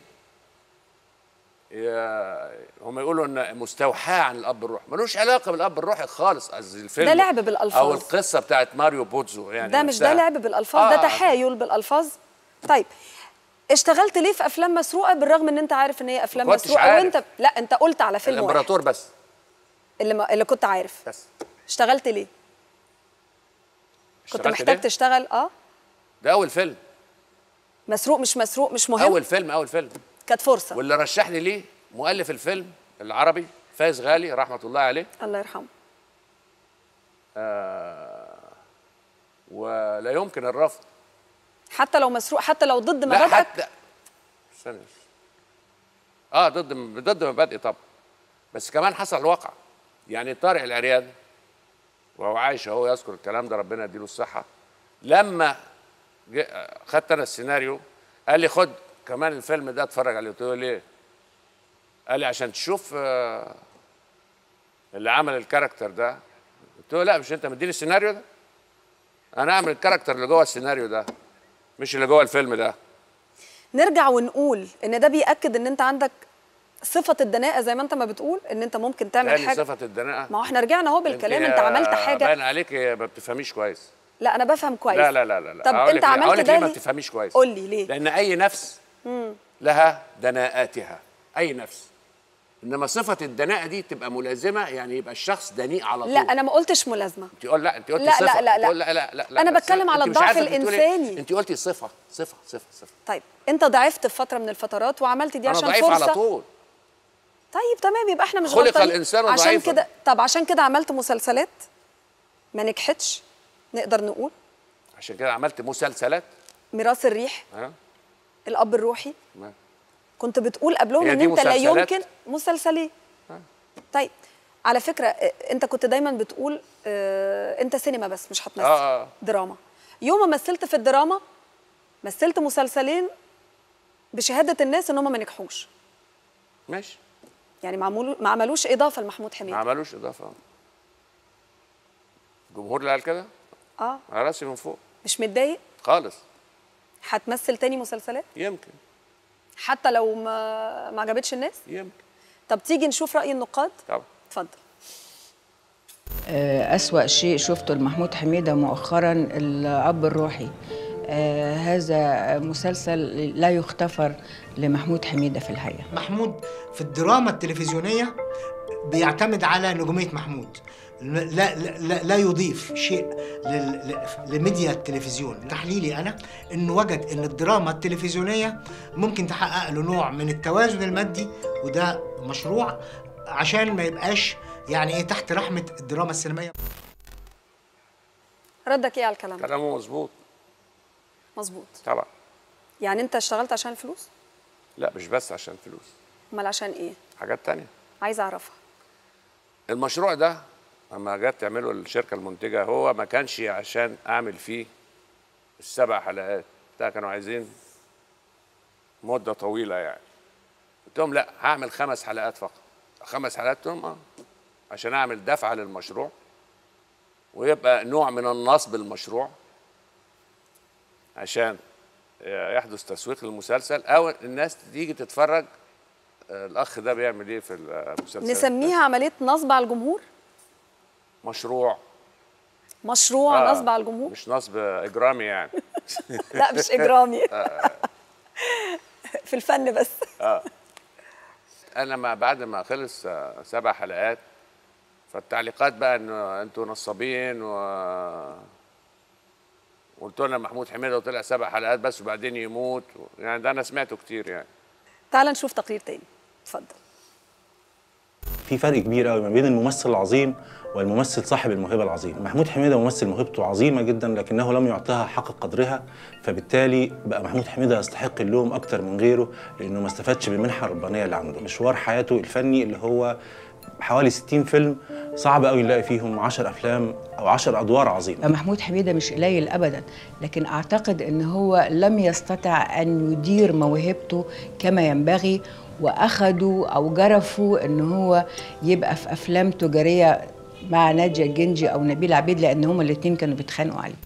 يا- هم يقولوا ان مستوحاه عن الاب الروحي ملوش علاقه بالاب الروحي خالص قصدي الفيلم ده لعب بالألفاظ. او القصه بتاعت ماريو بوتزو يعني ده مش ده نفسها. لعب بالالفاظ ده آه، تحايل بالالفاظ طيب اشتغلت ليه في افلام مسروقه بالرغم ان انت عارف ان هي افلام ما كنتش مسروقه عارف. وانت لا انت قلت على فيلم واحد الامبراطور بس اللي, ما... اللي كنت عارف بس اشتغلت ليه كنت اشتغلت محتاج ليه؟ تشتغل اه ده اول فيلم مسروق مش مسروق مش مهم اول فيلم اول فيلم كانت فرصه واللي رشح لي ليه مؤلف الفيلم العربي فايز غالي رحمه الله عليه الله يرحمه آه ولا يمكن الرفض حتى لو مسروق حتى لو ضد لا مبادئك حتى استنى اه ضد ضد مبادئي طبعا بس كمان حصل واقع يعني طارق العريان وهو عايش اهو يذكر الكلام ده ربنا يديله الصحه لما جه- خدت انا السيناريو قال لي خد كمان الفيلم ده اتفرج عليه قلت له ليه؟ قال لي عشان تشوف آه، اللي عمل الكاركتر ده قلت له لا مش انت مديني السيناريو ده انا اعمل الكاركتر اللي جوه السيناريو ده مش اللي جوه الفيلم ده نرجع ونقول ان ده بياكد ان انت عندك صفه الدناءه زي ما انت ما بتقول ان انت ممكن تعمل تاني حاجه صفه الدناءه ما هو احنا رجعنا اهو بالكلام انت يا- عملت حاجه باين عليك ما بتفهميش كويس لا انا بفهم كويس لا لا لا لا لا. طب هقول انت لك ليه- هقول عملت لك ده ليه ما ليه؟ بتفهميش كويس قول لي ليه لان اي نفس مم. لها دناءاتها اي نفس انما صفه الدناءه دي تبقى ملازمه يعني يبقى الشخص دنيء على طول لا انا ما قلتش ملازمه انت قول لا انت قلتي لا، لا، صفه لا، لا. تقول لا لا لا, لا أنا لا، بتكلم صفة. على انت مش الضعف عارفة أنت بتقولي إيه. الإنساني. انت قلتي صفه صفه صفه صفه طيب انت ضعفت في فتره من الفترات وعملت دي انا عشان ضعيف فرصه على طول طيب تمام يبقى احنا مش خلق غلطانين. الإنسان عشان ضعيفاً. كده طب عشان كده عملت مسلسلات ما نجحتش نقدر نقول عشان كده عملت مسلسلات ميراث الريح ها الاب الروحي ما- كنت بتقول قبلهم هي ان دي انت لا مسلسلات؟ يمكن مسلسلين طيب على فكره اه، انت كنت دايما بتقول اه انت سينما بس مش هتمثل آه، آه. دراما يوم ما مثلت في الدراما مثلت مسلسلين بشهاده الناس ان هم ما نجحوش ماشي يعني معمول ما عملوش اضافه لمحمود حميد ما عملوش اضافه الجمهور اللي قال كده اه على راسي من فوق مش متضايق خالص هتمثل تاني مسلسلات يمكن حتى لو ما ما عجبتش الناس يمكن طب تيجي نشوف راي النقاد طبعا اتفضل آه، أسوأ شيء شفته لمحمود حميدة مؤخرا الأب الروحي آه، هذا مسلسل لا يغتفر لمحمود حميدة في الحقيقة محمود في الدراما التلفزيونية بيعتمد على نجومية محمود لا, لا, لا, لا يضيف شيء لل- ل- لميديا التلفزيون تحليلي أنا أنه وجد أن الدراما التلفزيونية ممكن تحقق له نوع من التوازن المادي وده مشروع عشان ما يبقاش يعني ايه تحت رحمة الدراما السينمائية ردك ايه على الكلام ده كلامه مظبوط مظبوط طبعا يعني انت اشتغلت عشان الفلوس لا مش بس عشان فلوس امال عشان ايه حاجات تانية عايزه اعرفها المشروع ده لما جت تعمله الشركه المنتجه هو ما كانش عشان اعمل فيه السبع حلقات ده كانوا عايزين مده طويله يعني قلت لهم لا هعمل خمس حلقات فقط خمس حلقات قلت لهم اه عشان اعمل دفعه للمشروع ويبقى نوع من النصب المشروع عشان يحدث تسويق للمسلسل او الناس تيجي تتفرج آه، الاخ ده بيعمل ايه في المسلسل نسميها عمليه نصب على الجمهور مشروع مشروع آه، نصب على الجمهور مش نصب اجرامي يعني لا مش اجرامي آه، في الفن بس اه انا ما بعد ما خلص آه، سبع حلقات فالتعليقات بقى انه انتوا نصابين و قلت لنا محمود حميده وطلع سبع حلقات بس وبعدين يموت يعني ده انا سمعته كتير يعني تعال نشوف تقرير تاني اتفضل في فرق كبير قوي ما بين الممثل العظيم والممثل صاحب الموهبه العظيمه محمود حميده ممثل موهبته عظيمه جدا لكنه لم يعطيها حق قدرها فبالتالي بقى محمود حميده يستحق اللوم اكتر من غيره لانه ما استفادش بالمنحه الربانيه اللي عنده مشوار حياته الفني اللي هو حوالي 60 فيلم صعب قوي نلاقي فيهم 10 افلام او 10 ادوار عظيمه محمود حميدة مش قليل أبدا لكن أعتقد أن هو لم يستطع أن يدير موهبته كما ينبغي وأخدوا أو جرفوا أن هو يبقى في أفلام تجارية مع نادية الجنجي أو نبيل عبيد لأن هما الاتنين كانوا بيتخانقوا عليه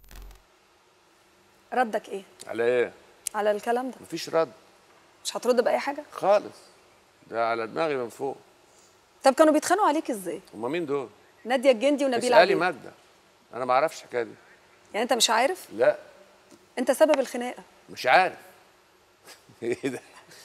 ردك ايه على ايه؟ على الكلام ده مفيش رد مش هترد باي حاجه خالص ده على دماغي من فوق طب كانوا بيتخانقوا عليك ازاي هما مين دول؟ ناديه الجندي ونبيل اسالي عبيد ماجده انا ما اعرفش الحكايه دي يعني انت مش عارف لا انت سبب الخناقه مش عارف ايه ده؟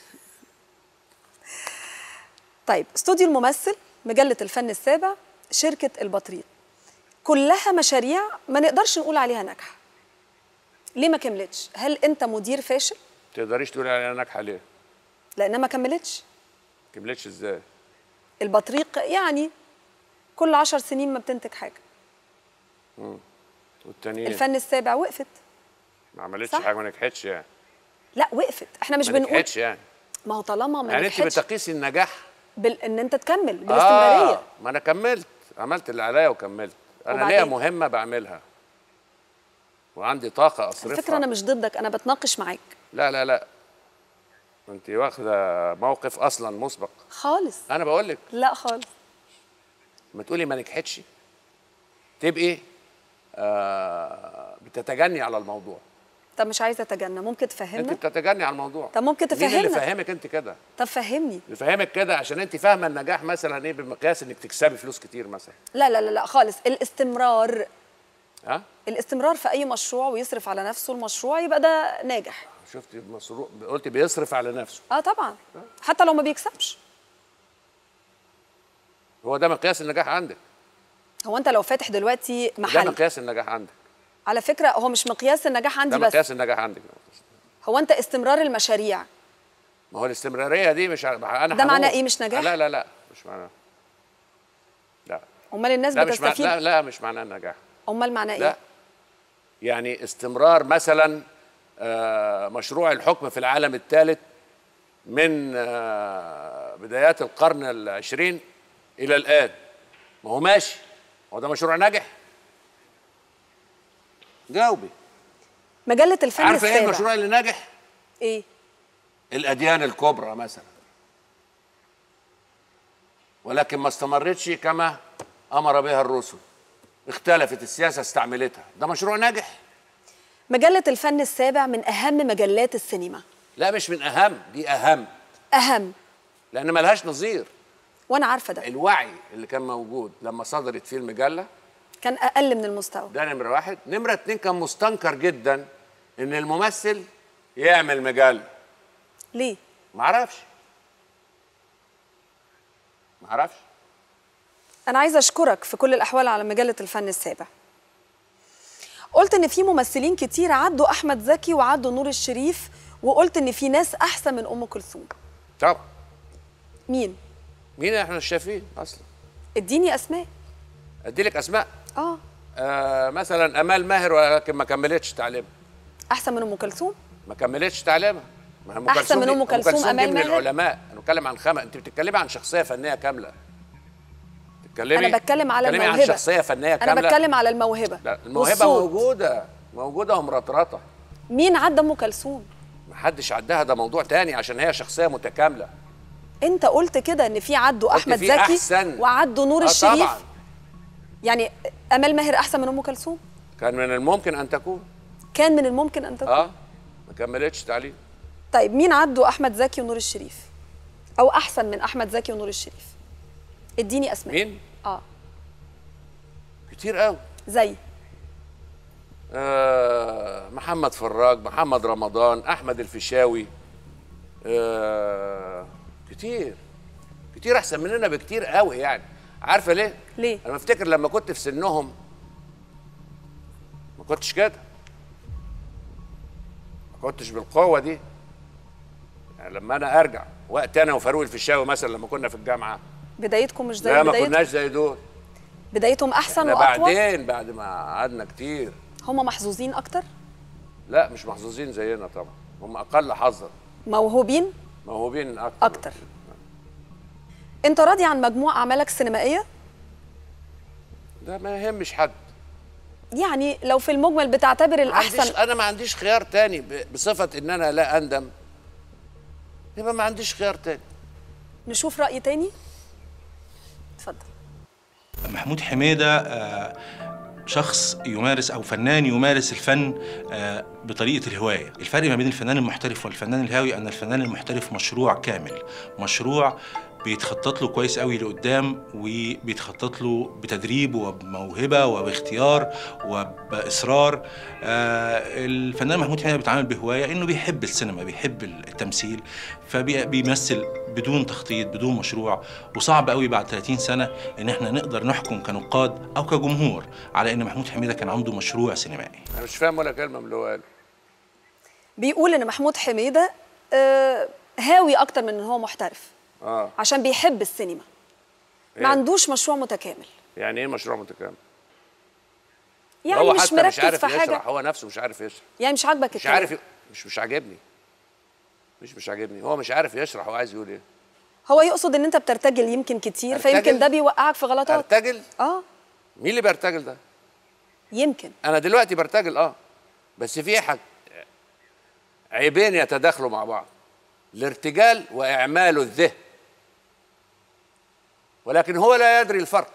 طيب استوديو الممثل مجله الفن السابع شركه البطريق كلها مشاريع ما نقدرش نقول عليها ناجحه ليه ما كملتش هل انت مدير فاشل تقدريش تقولي عليها ناجحه ليه؟ لانها ما كملتش كملتش ازاي؟ البطريق يعني كل عشر سنين ما بتنتج حاجه مم. والتانيين الفن السابع وقفت ما عملتش صح؟ حاجه ما نجحتش يعني لا وقفت احنا مش ما بنقول نجحتش يعني ما هو طالما ما يعني انت نجحتش بتقيسي النجاح بال... ان انت تكمل بالاستمراريه آه ما انا كملت عملت اللي عليا وكملت انا وبعدين؟ ليا مهمه بعملها وعندي طاقه اصرفها الفكره انا مش ضدك انا بتناقش معاك لا لا لا انت واخده موقف اصلا مسبق خالص انا بقول لك لا خالص ما تقولي ما نجحتش تبقي آه بتتجني على الموضوع طب مش عايزه اتجنى ممكن انت تفهمنا بتتجني على الموضوع طب ممكن مين اللي تفهمنا فهمك انت كده طب فهمني اللي فهمك كده عشان انت فاهمه النجاح مثلا ايه بمقياس انك تكسبي فلوس كتير مثلا لا لا لا لا خالص الاستمرار ها الاستمرار في اي مشروع ويصرف على نفسه المشروع يبقى ده ناجح شفتي مصروف قلت بيصرف على نفسه اه طبعا حتى لو ما بيكسبش هو ده مقياس النجاح عندك هو انت لو فاتح دلوقتي ده محل مقياس النجاح عندك على فكره هو مش مقياس النجاح عندي ده بس مقياس النجاح عندك هو انت استمرار المشاريع ما هو الاستمراريه دي مش ع- انا ده معناه هموت. إيه؟ مش نجاح؟ لا لا لا مش معناه لا امال الناس لا مش مع... بتستفيد لا لا مش معناه النجاح امال معناه لا ايه يعني استمرار مثلا آه، مشروع الحكم في العالم الثالث من آه، بدايات القرن العشرين إلى الآن ما هو ماشي هو ده مشروع ناجح جاوبي مجله الفن عارفه ايه السابع المشروع اللي ناجح ايه الأديان الكبرى مثلا ولكن ما استمرتش كما أمر بها الرسل اختلفت السياسة استعملتها ده مشروع ناجح مجله الفن السابع من اهم مجلات السينما لا مش من أهم دي أهم اهم لأن ملهاش نظير وانا عارفه ده الوعي اللي كان موجود لما صدرت فيه المجلة كان اقل من المستوى ده نمرة واحد نمرة اتنين كان مستنكر جدا إن الممثل يعمل مجلة ليه معرفش معرفش انا عايزه اشكرك في كل الاحوال على مجله الفن السابع قلت ان في ممثلين كتير عدوا احمد زكي وعدوا نور الشريف وقلت ان في ناس احسن من ام كلثوم طبعا مين مين احنا مش شايفين اصلا اديني اسماء ادي لك اسماء اه آه مثلا امال ماهر ولكن ما كملتش تعليمها احسن من ام كلثوم ما كملتش تعليمها ما هي أم أحسن من دي- أم كلثوم دي أمال من ماهر؟ العلماء انا بتكلم عن خمس انت بتتكلمي عن شخصيه فنيه كامله بتتكلمي انا بتكلم على بتتكلمي الموهبه عن شخصيه فنيه كامله انا بتكلم على الموهبه لا الموهبه والصوت. موجوده موجوده ومرطرطه مين عدى ام كلثوم محدش عدها ده موضوع تاني عشان هي شخصيه متكامله انت قلت كده ان في عدوا قلت احمد في زكي أحسن. وعدوا نور آه الشريف طبعا يعني امال ماهر احسن من ام كلثوم كان من الممكن ان تكون كان من الممكن ان تكون اه ما كملتش تعليم طيب مين عدوا احمد زكي ونور الشريف او احسن من احمد زكي ونور الشريف اديني اسماء مين اه كتير قوي زي آه محمد فراج محمد رمضان احمد الفيشاوي آه كتير كتير احسن مننا بكتير قوي يعني عارفه ليه ليه انا افتكر لما كنت في سنهم ما كنتش كده ما كنتش بالقوه دي يعني لما انا ارجع وقت انا وفاروق الفيشاوي مثلا لما كنا في الجامعه بدايتكم مش زي لا ما بدايتهم كناش زي دول بدايتهم احسن احنا واقوى بعدين بعد ما قعدنا كتير هم محظوظين اكتر لا مش محظوظين زينا طبعا هم اقل حظا موهوبين موهوبين اكتر اكتر انت راضي عن مجموع اعمالك السينمائيه ده ما يهمش حد يعني لو في المجمل بتعتبر ما الاحسن عنديش انا ما عنديش خيار تاني ب- بصفه ان انا لا اندم يبقى ما عنديش خيار تاني نشوف راي تاني اتفضل محمود حميدة آه، شخص يمارس أو فنان يمارس الفن آه، بطريقة الهواية الفرق ما بين الفنان المحترف والفنان الهاوي أن الفنان المحترف مشروع كامل مشروع بيتخطط له كويس قوي لقدام وبيتخطط له بتدريب وبموهبة وباختيار وبإصرار آه، الفنان محمود حميدة بيتعامل بهواية إنه بيحب السينما بيحب التمثيل فبيمثل بدون تخطيط بدون مشروع وصعب قوي بعد 30 سنة إن احنا نقدر نحكم كنقاد أو كجمهور على إن محمود حميدة كان عنده مشروع سينمائي انا مش فاهم ولا كلمه من اللي هو قاله بيقول ان محمود حميده آه، هاوي اكتر من ان هو محترف اه عشان بيحب السينما إيه؟ ما عندوش مشروع متكامل يعني ايه مشروع متكامل يعني هو مش حتى مركز مش عارف في يشرح حاجه هو نفسه مش عارف يشرح يعني مش عاجبك مش الكلام. عارف ي- مش مش عاجبني مش مش عاجبني هو مش عارف يشرح هو عايز يقول ايه هو يقصد ان انت بترتجل يمكن كتير أرتجل؟ فيمكن ده بيوقعك في غلطات ارتجل اه مين اللي بيرتجل ده يمكن انا دلوقتي برتجل اه بس في حاجه عيبين يتداخلوا مع بعض الارتجال واعمال الذهن ولكن هو لا يدري الفرق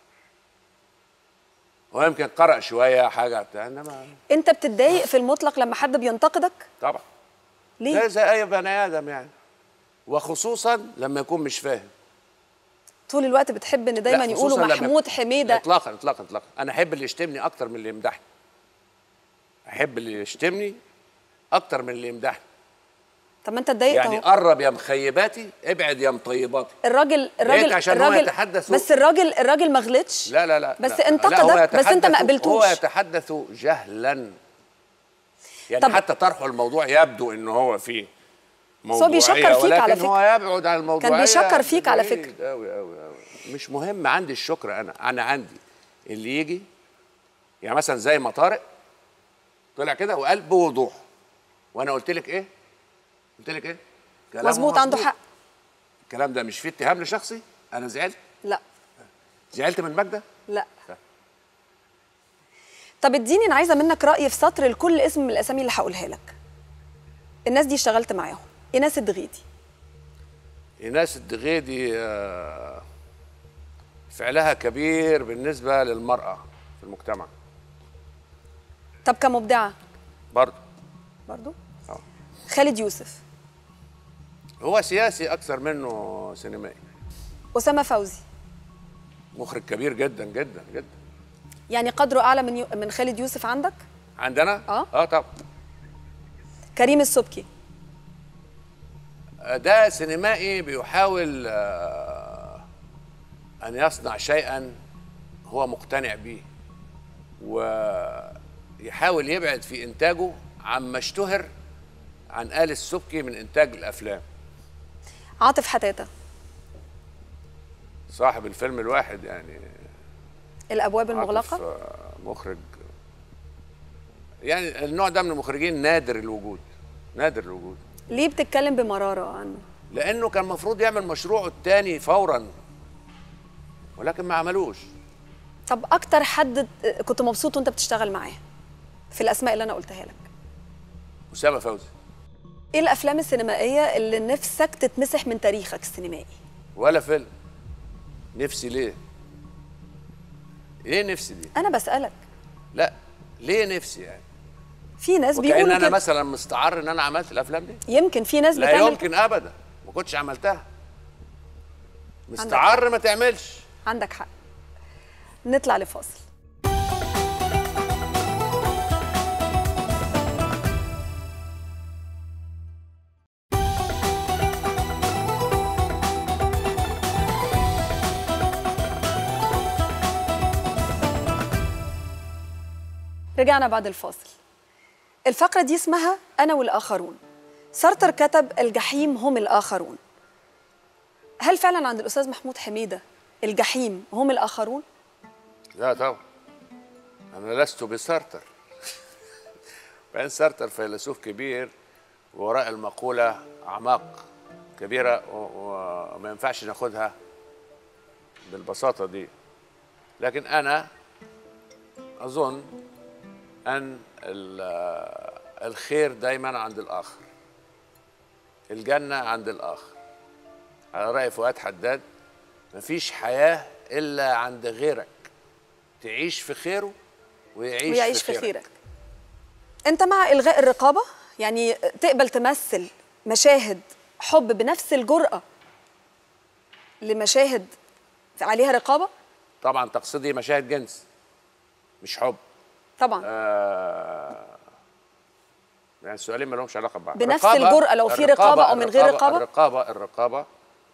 هو يمكن قرأ شويه حاجه بتاع انما انت بتتضايق في المطلق لما حد بينتقدك طبعا ليه زي زي اي بني ادم يعني وخصوصا لما يكون مش فاهم طول الوقت بتحب ان دايما لا، يقولوا خصوصاً لما- محمود حميده اطلاقا اطلاقا اطلاقا انا احب اللي يشتمني اكتر من اللي يمدحني احب اللي يشتمني اكتر من اللي يمدحني طب ما انت اتضايقت يعني اهو قرب يا مخيباتي ابعد يا مطيباتي الراجل الراجل لقيت عشان هو الراجل يتحدث بس الراجل الراجل ما غلطش لا لا لا بس لا انتقدك، لا هو بس انت ما يتحدث- قبلتوش. هو يتحدث جهلا يعني طب- حتى طرحه الموضوع يبدو ان هو فيه بس هو بيشكر موضوعية، فيك على ولكن هو يبعد عن الموضوعيه كان بيشكر فيك على فكره قوي قوي قوي مش مهم عندي الشكر انا انا عندي اللي يجي يعني مثلا زي ما طارق طلع كده وقال بوضوح وانا قلت لك ايه قلت لك ايه كلامه مظبوط عنده حق الكلام ده مش فيه اتهام لشخصي انا زعلت لا زعلت من ماجده لا طب اديني انا عايزه منك راي في سطر لكل اسم من الاسامي اللي هقولها لك الناس دي اشتغلت معاهم ايناس الدغيدي ايناس الدغيدي آه، فعلها كبير بالنسبه للمراه في المجتمع طب كمبدعه برضه برضو آه. خالد يوسف هو سياسي اكثر منه سينمائي اسامه فوزي مخرج كبير جدا جدا جدا يعني قدره اعلى من يو... من خالد يوسف عندك عندنا اه اه طبعا كريم السبكي آه، ده سينمائي بيحاول آه، ان يصنع شيئا هو مقتنع به ويحاول يبعد في انتاجه عما اشتهر عن آل السبكي من انتاج الافلام عاطف حتاته صاحب الفيلم الواحد يعني الابواب عاطف، المغلقه آه، مخرج يعني النوع ده من المخرجين نادر الوجود نادر الوجود ليه بتتكلم بمراره عنه لانه كان المفروض يعمل مشروعه الثاني فورا ولكن ما عملوش طب اكتر حد كنت مبسوط وانت بتشتغل معاه في الاسماء اللي انا قلتها لك اسامه فوزي ايه الافلام السينمائيه اللي نفسك تتمسح من تاريخك السينمائي ولا فيلم نفسي ليه ليه نفسي دي انا بسالك لا ليه نفسي يعني في ناس وكأن بيقولوا انا كده مثلا مستعر ان انا عملت الافلام دي يمكن في ناس لا بتعمل يمكن ابدا ما كنتش عملتها مستعر ما تعملش عندك حق نطلع لفاصل رجعنا بعد الفاصل الفقرة دي اسمها أنا والآخرون سارتر كتب الجحيم هم الآخرون هل فعلا عند الأستاذ محمود حميدة الجحيم هم الآخرون؟ لا طبعا انا لست بسارتر وان سارتر فيلسوف كبير وراء المقوله اعماق كبيره و- وما ينفعش ناخدها بالبساطه دي لكن انا اظن ان ال- الخير دايما عند الاخر الجنه عند الاخر على راي فؤاد حداد مفيش حياه الا عند غيرك تعيش في خيره ويعيش, ويعيش في في خيرك, خيرك أنت مع إلغاء الرقابة؟ يعني تقبل تمثل مشاهد حب بنفس الجرأة لمشاهد عليها رقابة؟ طبعا تقصدي مشاهد جنس مش حب طبعا آه يعني السؤالين ما لهمش علاقه ببعض بنفس رقابة- الجرأة لو في رقابة أو من غير رقابة؟ الرقابه الرقابه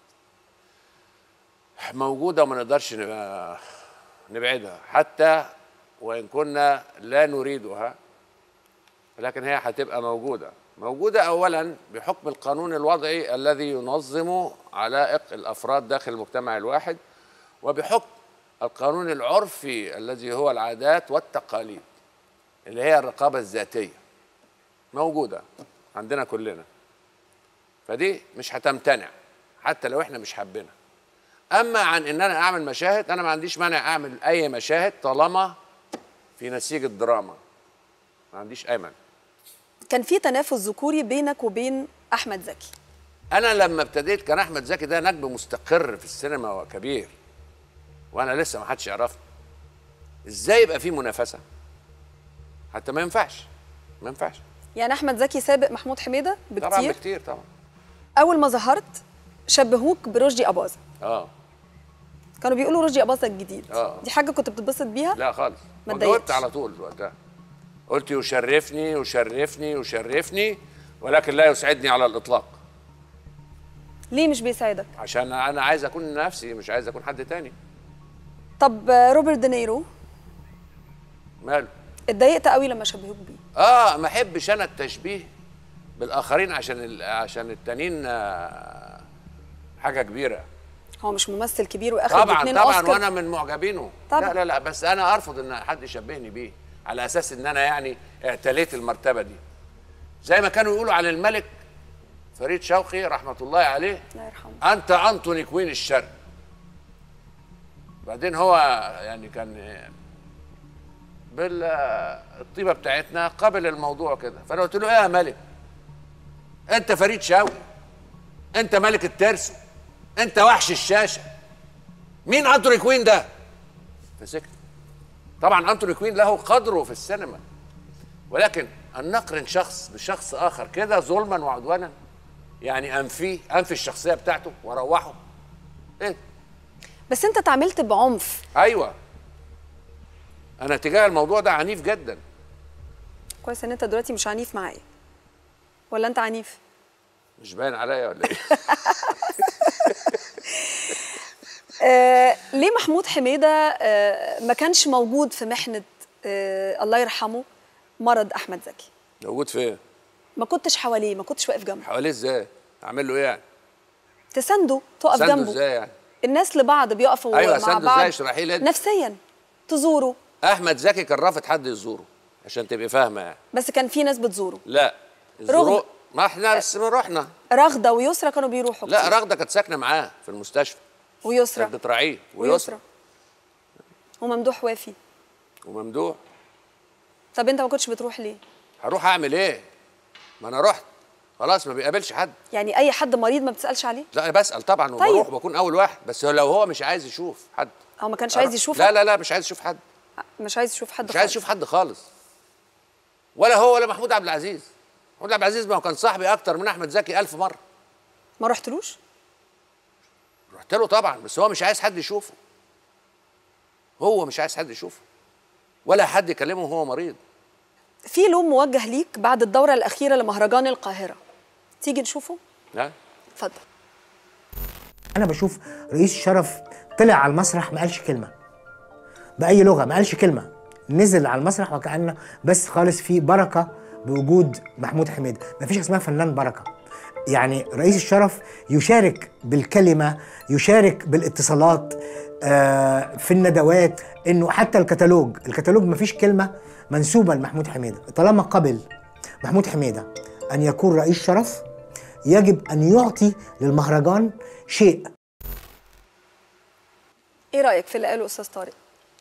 موجوده وما نقدرش نبقى- نبعدها حتى وان كنا لا نريدها لكن هي هتبقى موجوده موجوده اولا بحكم القانون الوضعي الذي ينظم علائق الافراد داخل المجتمع الواحد وبحكم القانون العرفي الذي هو العادات والتقاليد اللي هي الرقابه الذاتيه موجوده عندنا كلنا فدي مش هتمتنع حتى لو احنا مش حابينها اما عن ان انا اعمل مشاهد انا ما عنديش مانع اعمل اي مشاهد طالما في نسيج الدراما ما عنديش اي مانع كان في تنافس ذكوري بينك وبين أحمد زكي انا لما ابتديت كان احمد زكي ده نجم مستقر في السينما وكبير وانا لسه ما حدش يعرفني ازاي يبقى في منافسه حتى ما ينفعش ما ينفعش يعني أحمد زكي سابق محمود حميدة طبعا بكتير بكتير طبعا أول ما ظهرت شبهوك برشدي أباظة اه كانوا بيقولوا رشدي أباظة الجديد اه دي حاجة كنت بتتبسط بيها؟ لا خالص ما جاوبت اتضايقتش. على طول وقتها قلت يشرفني يشرفني يشرفني ولكن لا يسعدني على الاطلاق ليه مش بيساعدك؟ عشان انا عايز اكون نفسي مش عايز اكون حد تاني طب آه، روبرت دينيرو ماله اتضايقت قوي لما شبهوك بيه اه ما احبش انا التشبيه بالاخرين عشان ال... عشان التانيين آه، حاجه كبيره هو مش ممثل كبير واخد طبعا اتنين طبعا اوسكار وانا من معجبينه طبعاً. لا لا لا بس انا ارفض ان حد يشبهني بيه على اساس ان انا يعني اعتليت المرتبه دي زي ما كانوا يقولوا على الملك فريد شوقي رحمه الله عليه الله يرحمه انت انطوني كوين الشرق بعدين هو يعني كان بالطيبه بتاعتنا قبل الموضوع كده فانا قلت له ايه يا ملك انت فريد شوقي انت ملك الترسو انت وحش الشاشه مين انتوني كوين ده فسكت طبعا انتوني كوين له قدره في السينما ولكن ان نقرن شخص بشخص اخر كده ظلما وعدوانا يعني انفيه انفي الشخصيه بتاعته واروحه ايه بس انت اتعاملت بعنف ايوه انا تجاه الموضوع ده عنيف جدا كويس ان انت دلوقتي مش عنيف معايا ولا انت عنيف مش باين عليا ولا ايه آه ليه محمود حميده آه ما كانش موجود في محنه آه الله يرحمه مرض احمد زكي موجود فين ما كنتش حواليه ما كنتش واقف جنبه حواليه ازاي اعمل له ايه يعني تسنده تقف سنده جنبه ازاي يعني الناس لبعض بيقفوا أيوة، مع سنده بعض إزاي؟ اشرحي لي أنت. نفسيا تزوره احمد زكي كان رافض حد يزوره عشان تبقي فاهمه يعني بس كان في ناس بتزوره لا رغم- الزورو ما احنا بس ما رحنا رغده ويسرى كانوا بيروحوا لا كتير. رغده كانت ساكنه معاه في المستشفى ويسرى كانت بتراعيه ويسرى ويسرى وممدوح وافي وممدوح طب انت ما كنتش بتروح ليه هروح اعمل ايه ما انا رحت خلاص ما بيقابلش حد يعني اي حد مريض ما بتسالش عليه لا انا بسال طبعا طيب. وبروح بكون اول واحد بس لو هو مش عايز يشوف حد هو ما كانش عايز يشوف لا لا لا مش عايز يشوف حد مش عايز يشوف حد مش عايز يشوف حد خالص ولا هو ولا محمود عبد العزيز محمود عبد العزيز ما هو كان صاحبي اكتر من احمد زكي ألف مره ما رحتلوش رحت له طبعا بس هو مش عايز حد يشوفه هو مش عايز حد يشوفه ولا حد يكلمه وهو مريض في لوم موجه ليك بعد الدوره الاخيره لمهرجان القاهره تيجي نشوفه لا اتفضل انا بشوف رئيس الشرف طلع على المسرح ما قالش كلمه باي لغه ما قالش كلمه نزل على المسرح وكأنه بس خالص في بركة بوجود محمود حميدة مفيش اسمها فنان بركة يعني رئيس الشرف يشارك بالكلمة يشارك بالاتصالات آه، في الندوات انه حتى الكتالوج الكتالوج مفيش كلمة منسوبة لمحمود حميدة طالما قبل محمود حميدة أن يكون رئيس شرف يجب أن يعطي للمهرجان شيء ايه رايك في اللي قاله استاذ طارق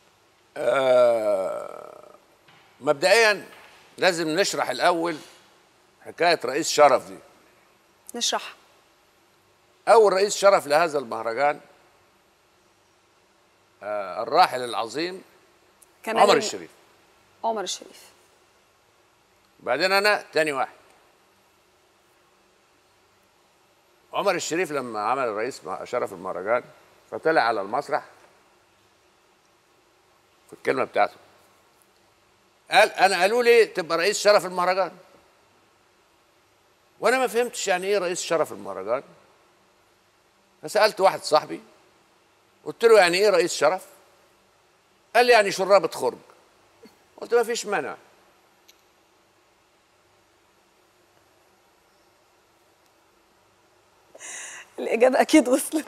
آه مبدئيا لازم نشرح الاول حكايه رئيس شرف دي نشرح اول رئيس شرف لهذا المهرجان آه الراحل العظيم كان عمر لنا- الشريف عمر الشريف بعدين انا تاني واحد عمر الشريف لما عمل رئيس مه- شرف المهرجان فطلع على المسرح في الكلمه بتاعته قال انا قالوا لي تبقى رئيس شرف المهرجان وانا ما فهمتش يعني ايه رئيس شرف المهرجان فسالت واحد صاحبي قلت له يعني ايه رئيس شرف قال لي يعني شرابة خرج قلت ما فيش مانع الاجابه اكيد وصلت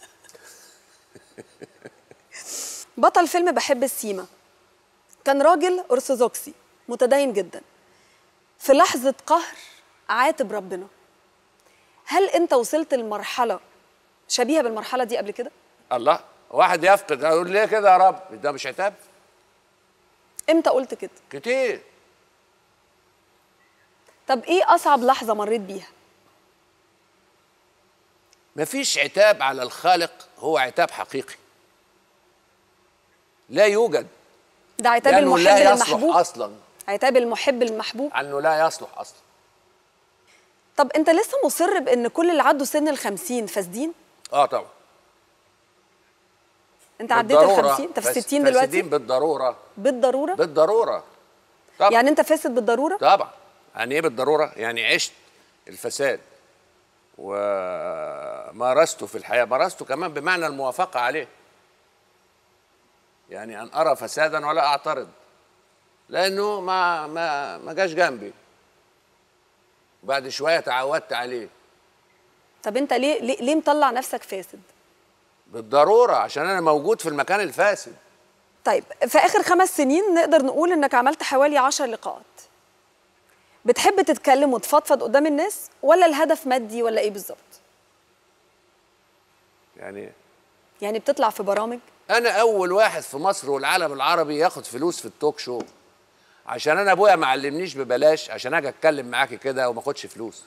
بطل فيلم بحب السيما كان راجل ارثوذكسي متدين جدا في لحظه قهر عاتب ربنا هل انت وصلت لمرحله شبيهه بالمرحله دي قبل كده الله واحد يفقد اقول ليه كده يا رب ده مش عتاب امتى قلت كده كتير طب ايه اصعب لحظه مريت بيها مفيش عتاب على الخالق هو عتاب حقيقي لا يوجد ده عتاب لأنه المحب لا يصلح للمحبوب اصلا عتاب المحب المحبوب عنه لا يصلح اصلا طب انت لسه مصر بان كل اللي عدوا سن الخمسين فاسدين اه طبعا انت عديت بالضرورة. الخمسين انت في بس الستين دلوقتي فاسدين بالضرورة بالضروره بالضرورة طبعا يعني انت فاسد بالضروره طبعا يعني ايه بالضرورة يعني عشت الفساد ومارسته في الحياة مارسته كمان بمعنى الموافقة عليه يعني أن أرى فسادا ولا أعترض لأنه ما ما ما جاش جنبي بعد شوية تعودت عليه طب انت ليه ليه, ليه مطلع نفسك فاسد بالضرورة عشان أنا موجود في المكان الفاسد طيب في اخر خمس سنين نقدر نقول انك عملت حوالي عشر لقاءات بتحب تتكلم وتفضفض قدام الناس ولا الهدف مادي ولا ايه بالظبط يعني يعني بتطلع في برامج انا اول واحد في مصر والعالم العربي ياخد فلوس في التوك شو عشان انا ابويا ما علمنيش ببلاش عشان اجي اتكلم معاكي كده وما اخدش فلوس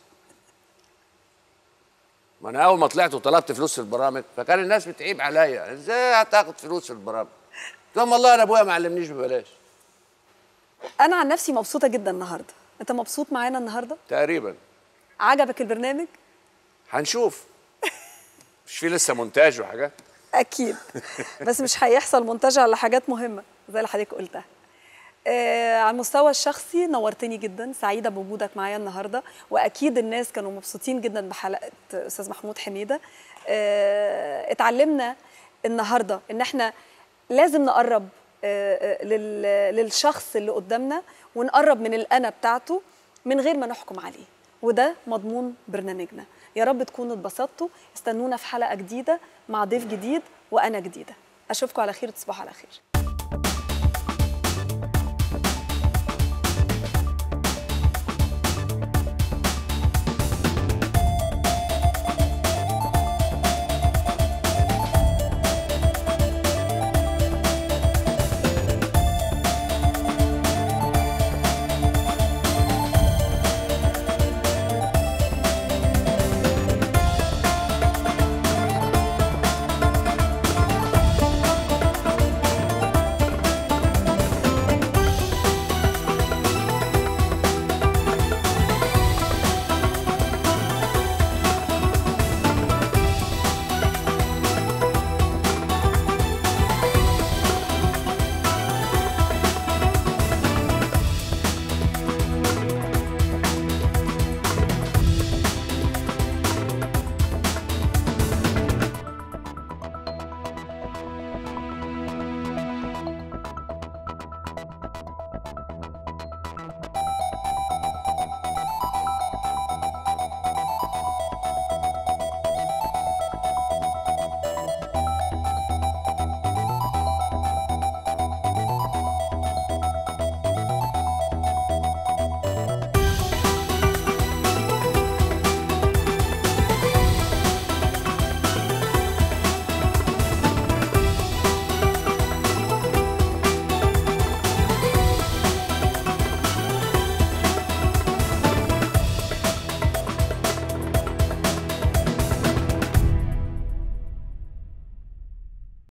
ما انا اول ما طلعت وطلبت فلوس في البرامج فكان الناس بتعيب عليا ازاي هتاخد فلوس في البرامج قلت لهم والله انا ابويا ما علمنيش ببلاش انا عن نفسي مبسوطه جدا النهارده انت مبسوط معانا النهارده تقريبا عجبك البرنامج هنشوف مش في لسه مونتاج وحاجات اكيد بس مش هيحصل مونتاج على حاجات مهمه زي اللي حضرتك قلتها آه على المستوى الشخصي نورتني جدا سعيده بوجودك معايا النهارده واكيد الناس كانوا مبسوطين جدا بحلقه استاذ محمود حميده آه اتعلمنا النهارده ان احنا لازم نقرب آه آه، لل- للشخص اللي قدامنا ونقرب من الانا بتاعته من غير ما نحكم عليه وده مضمون برنامجنا يا رب تكونوا اتبسطتوا استنونا في حلقه جديده مع ضيف جديد وانا جديده اشوفكم على خير وتصبحوا على خير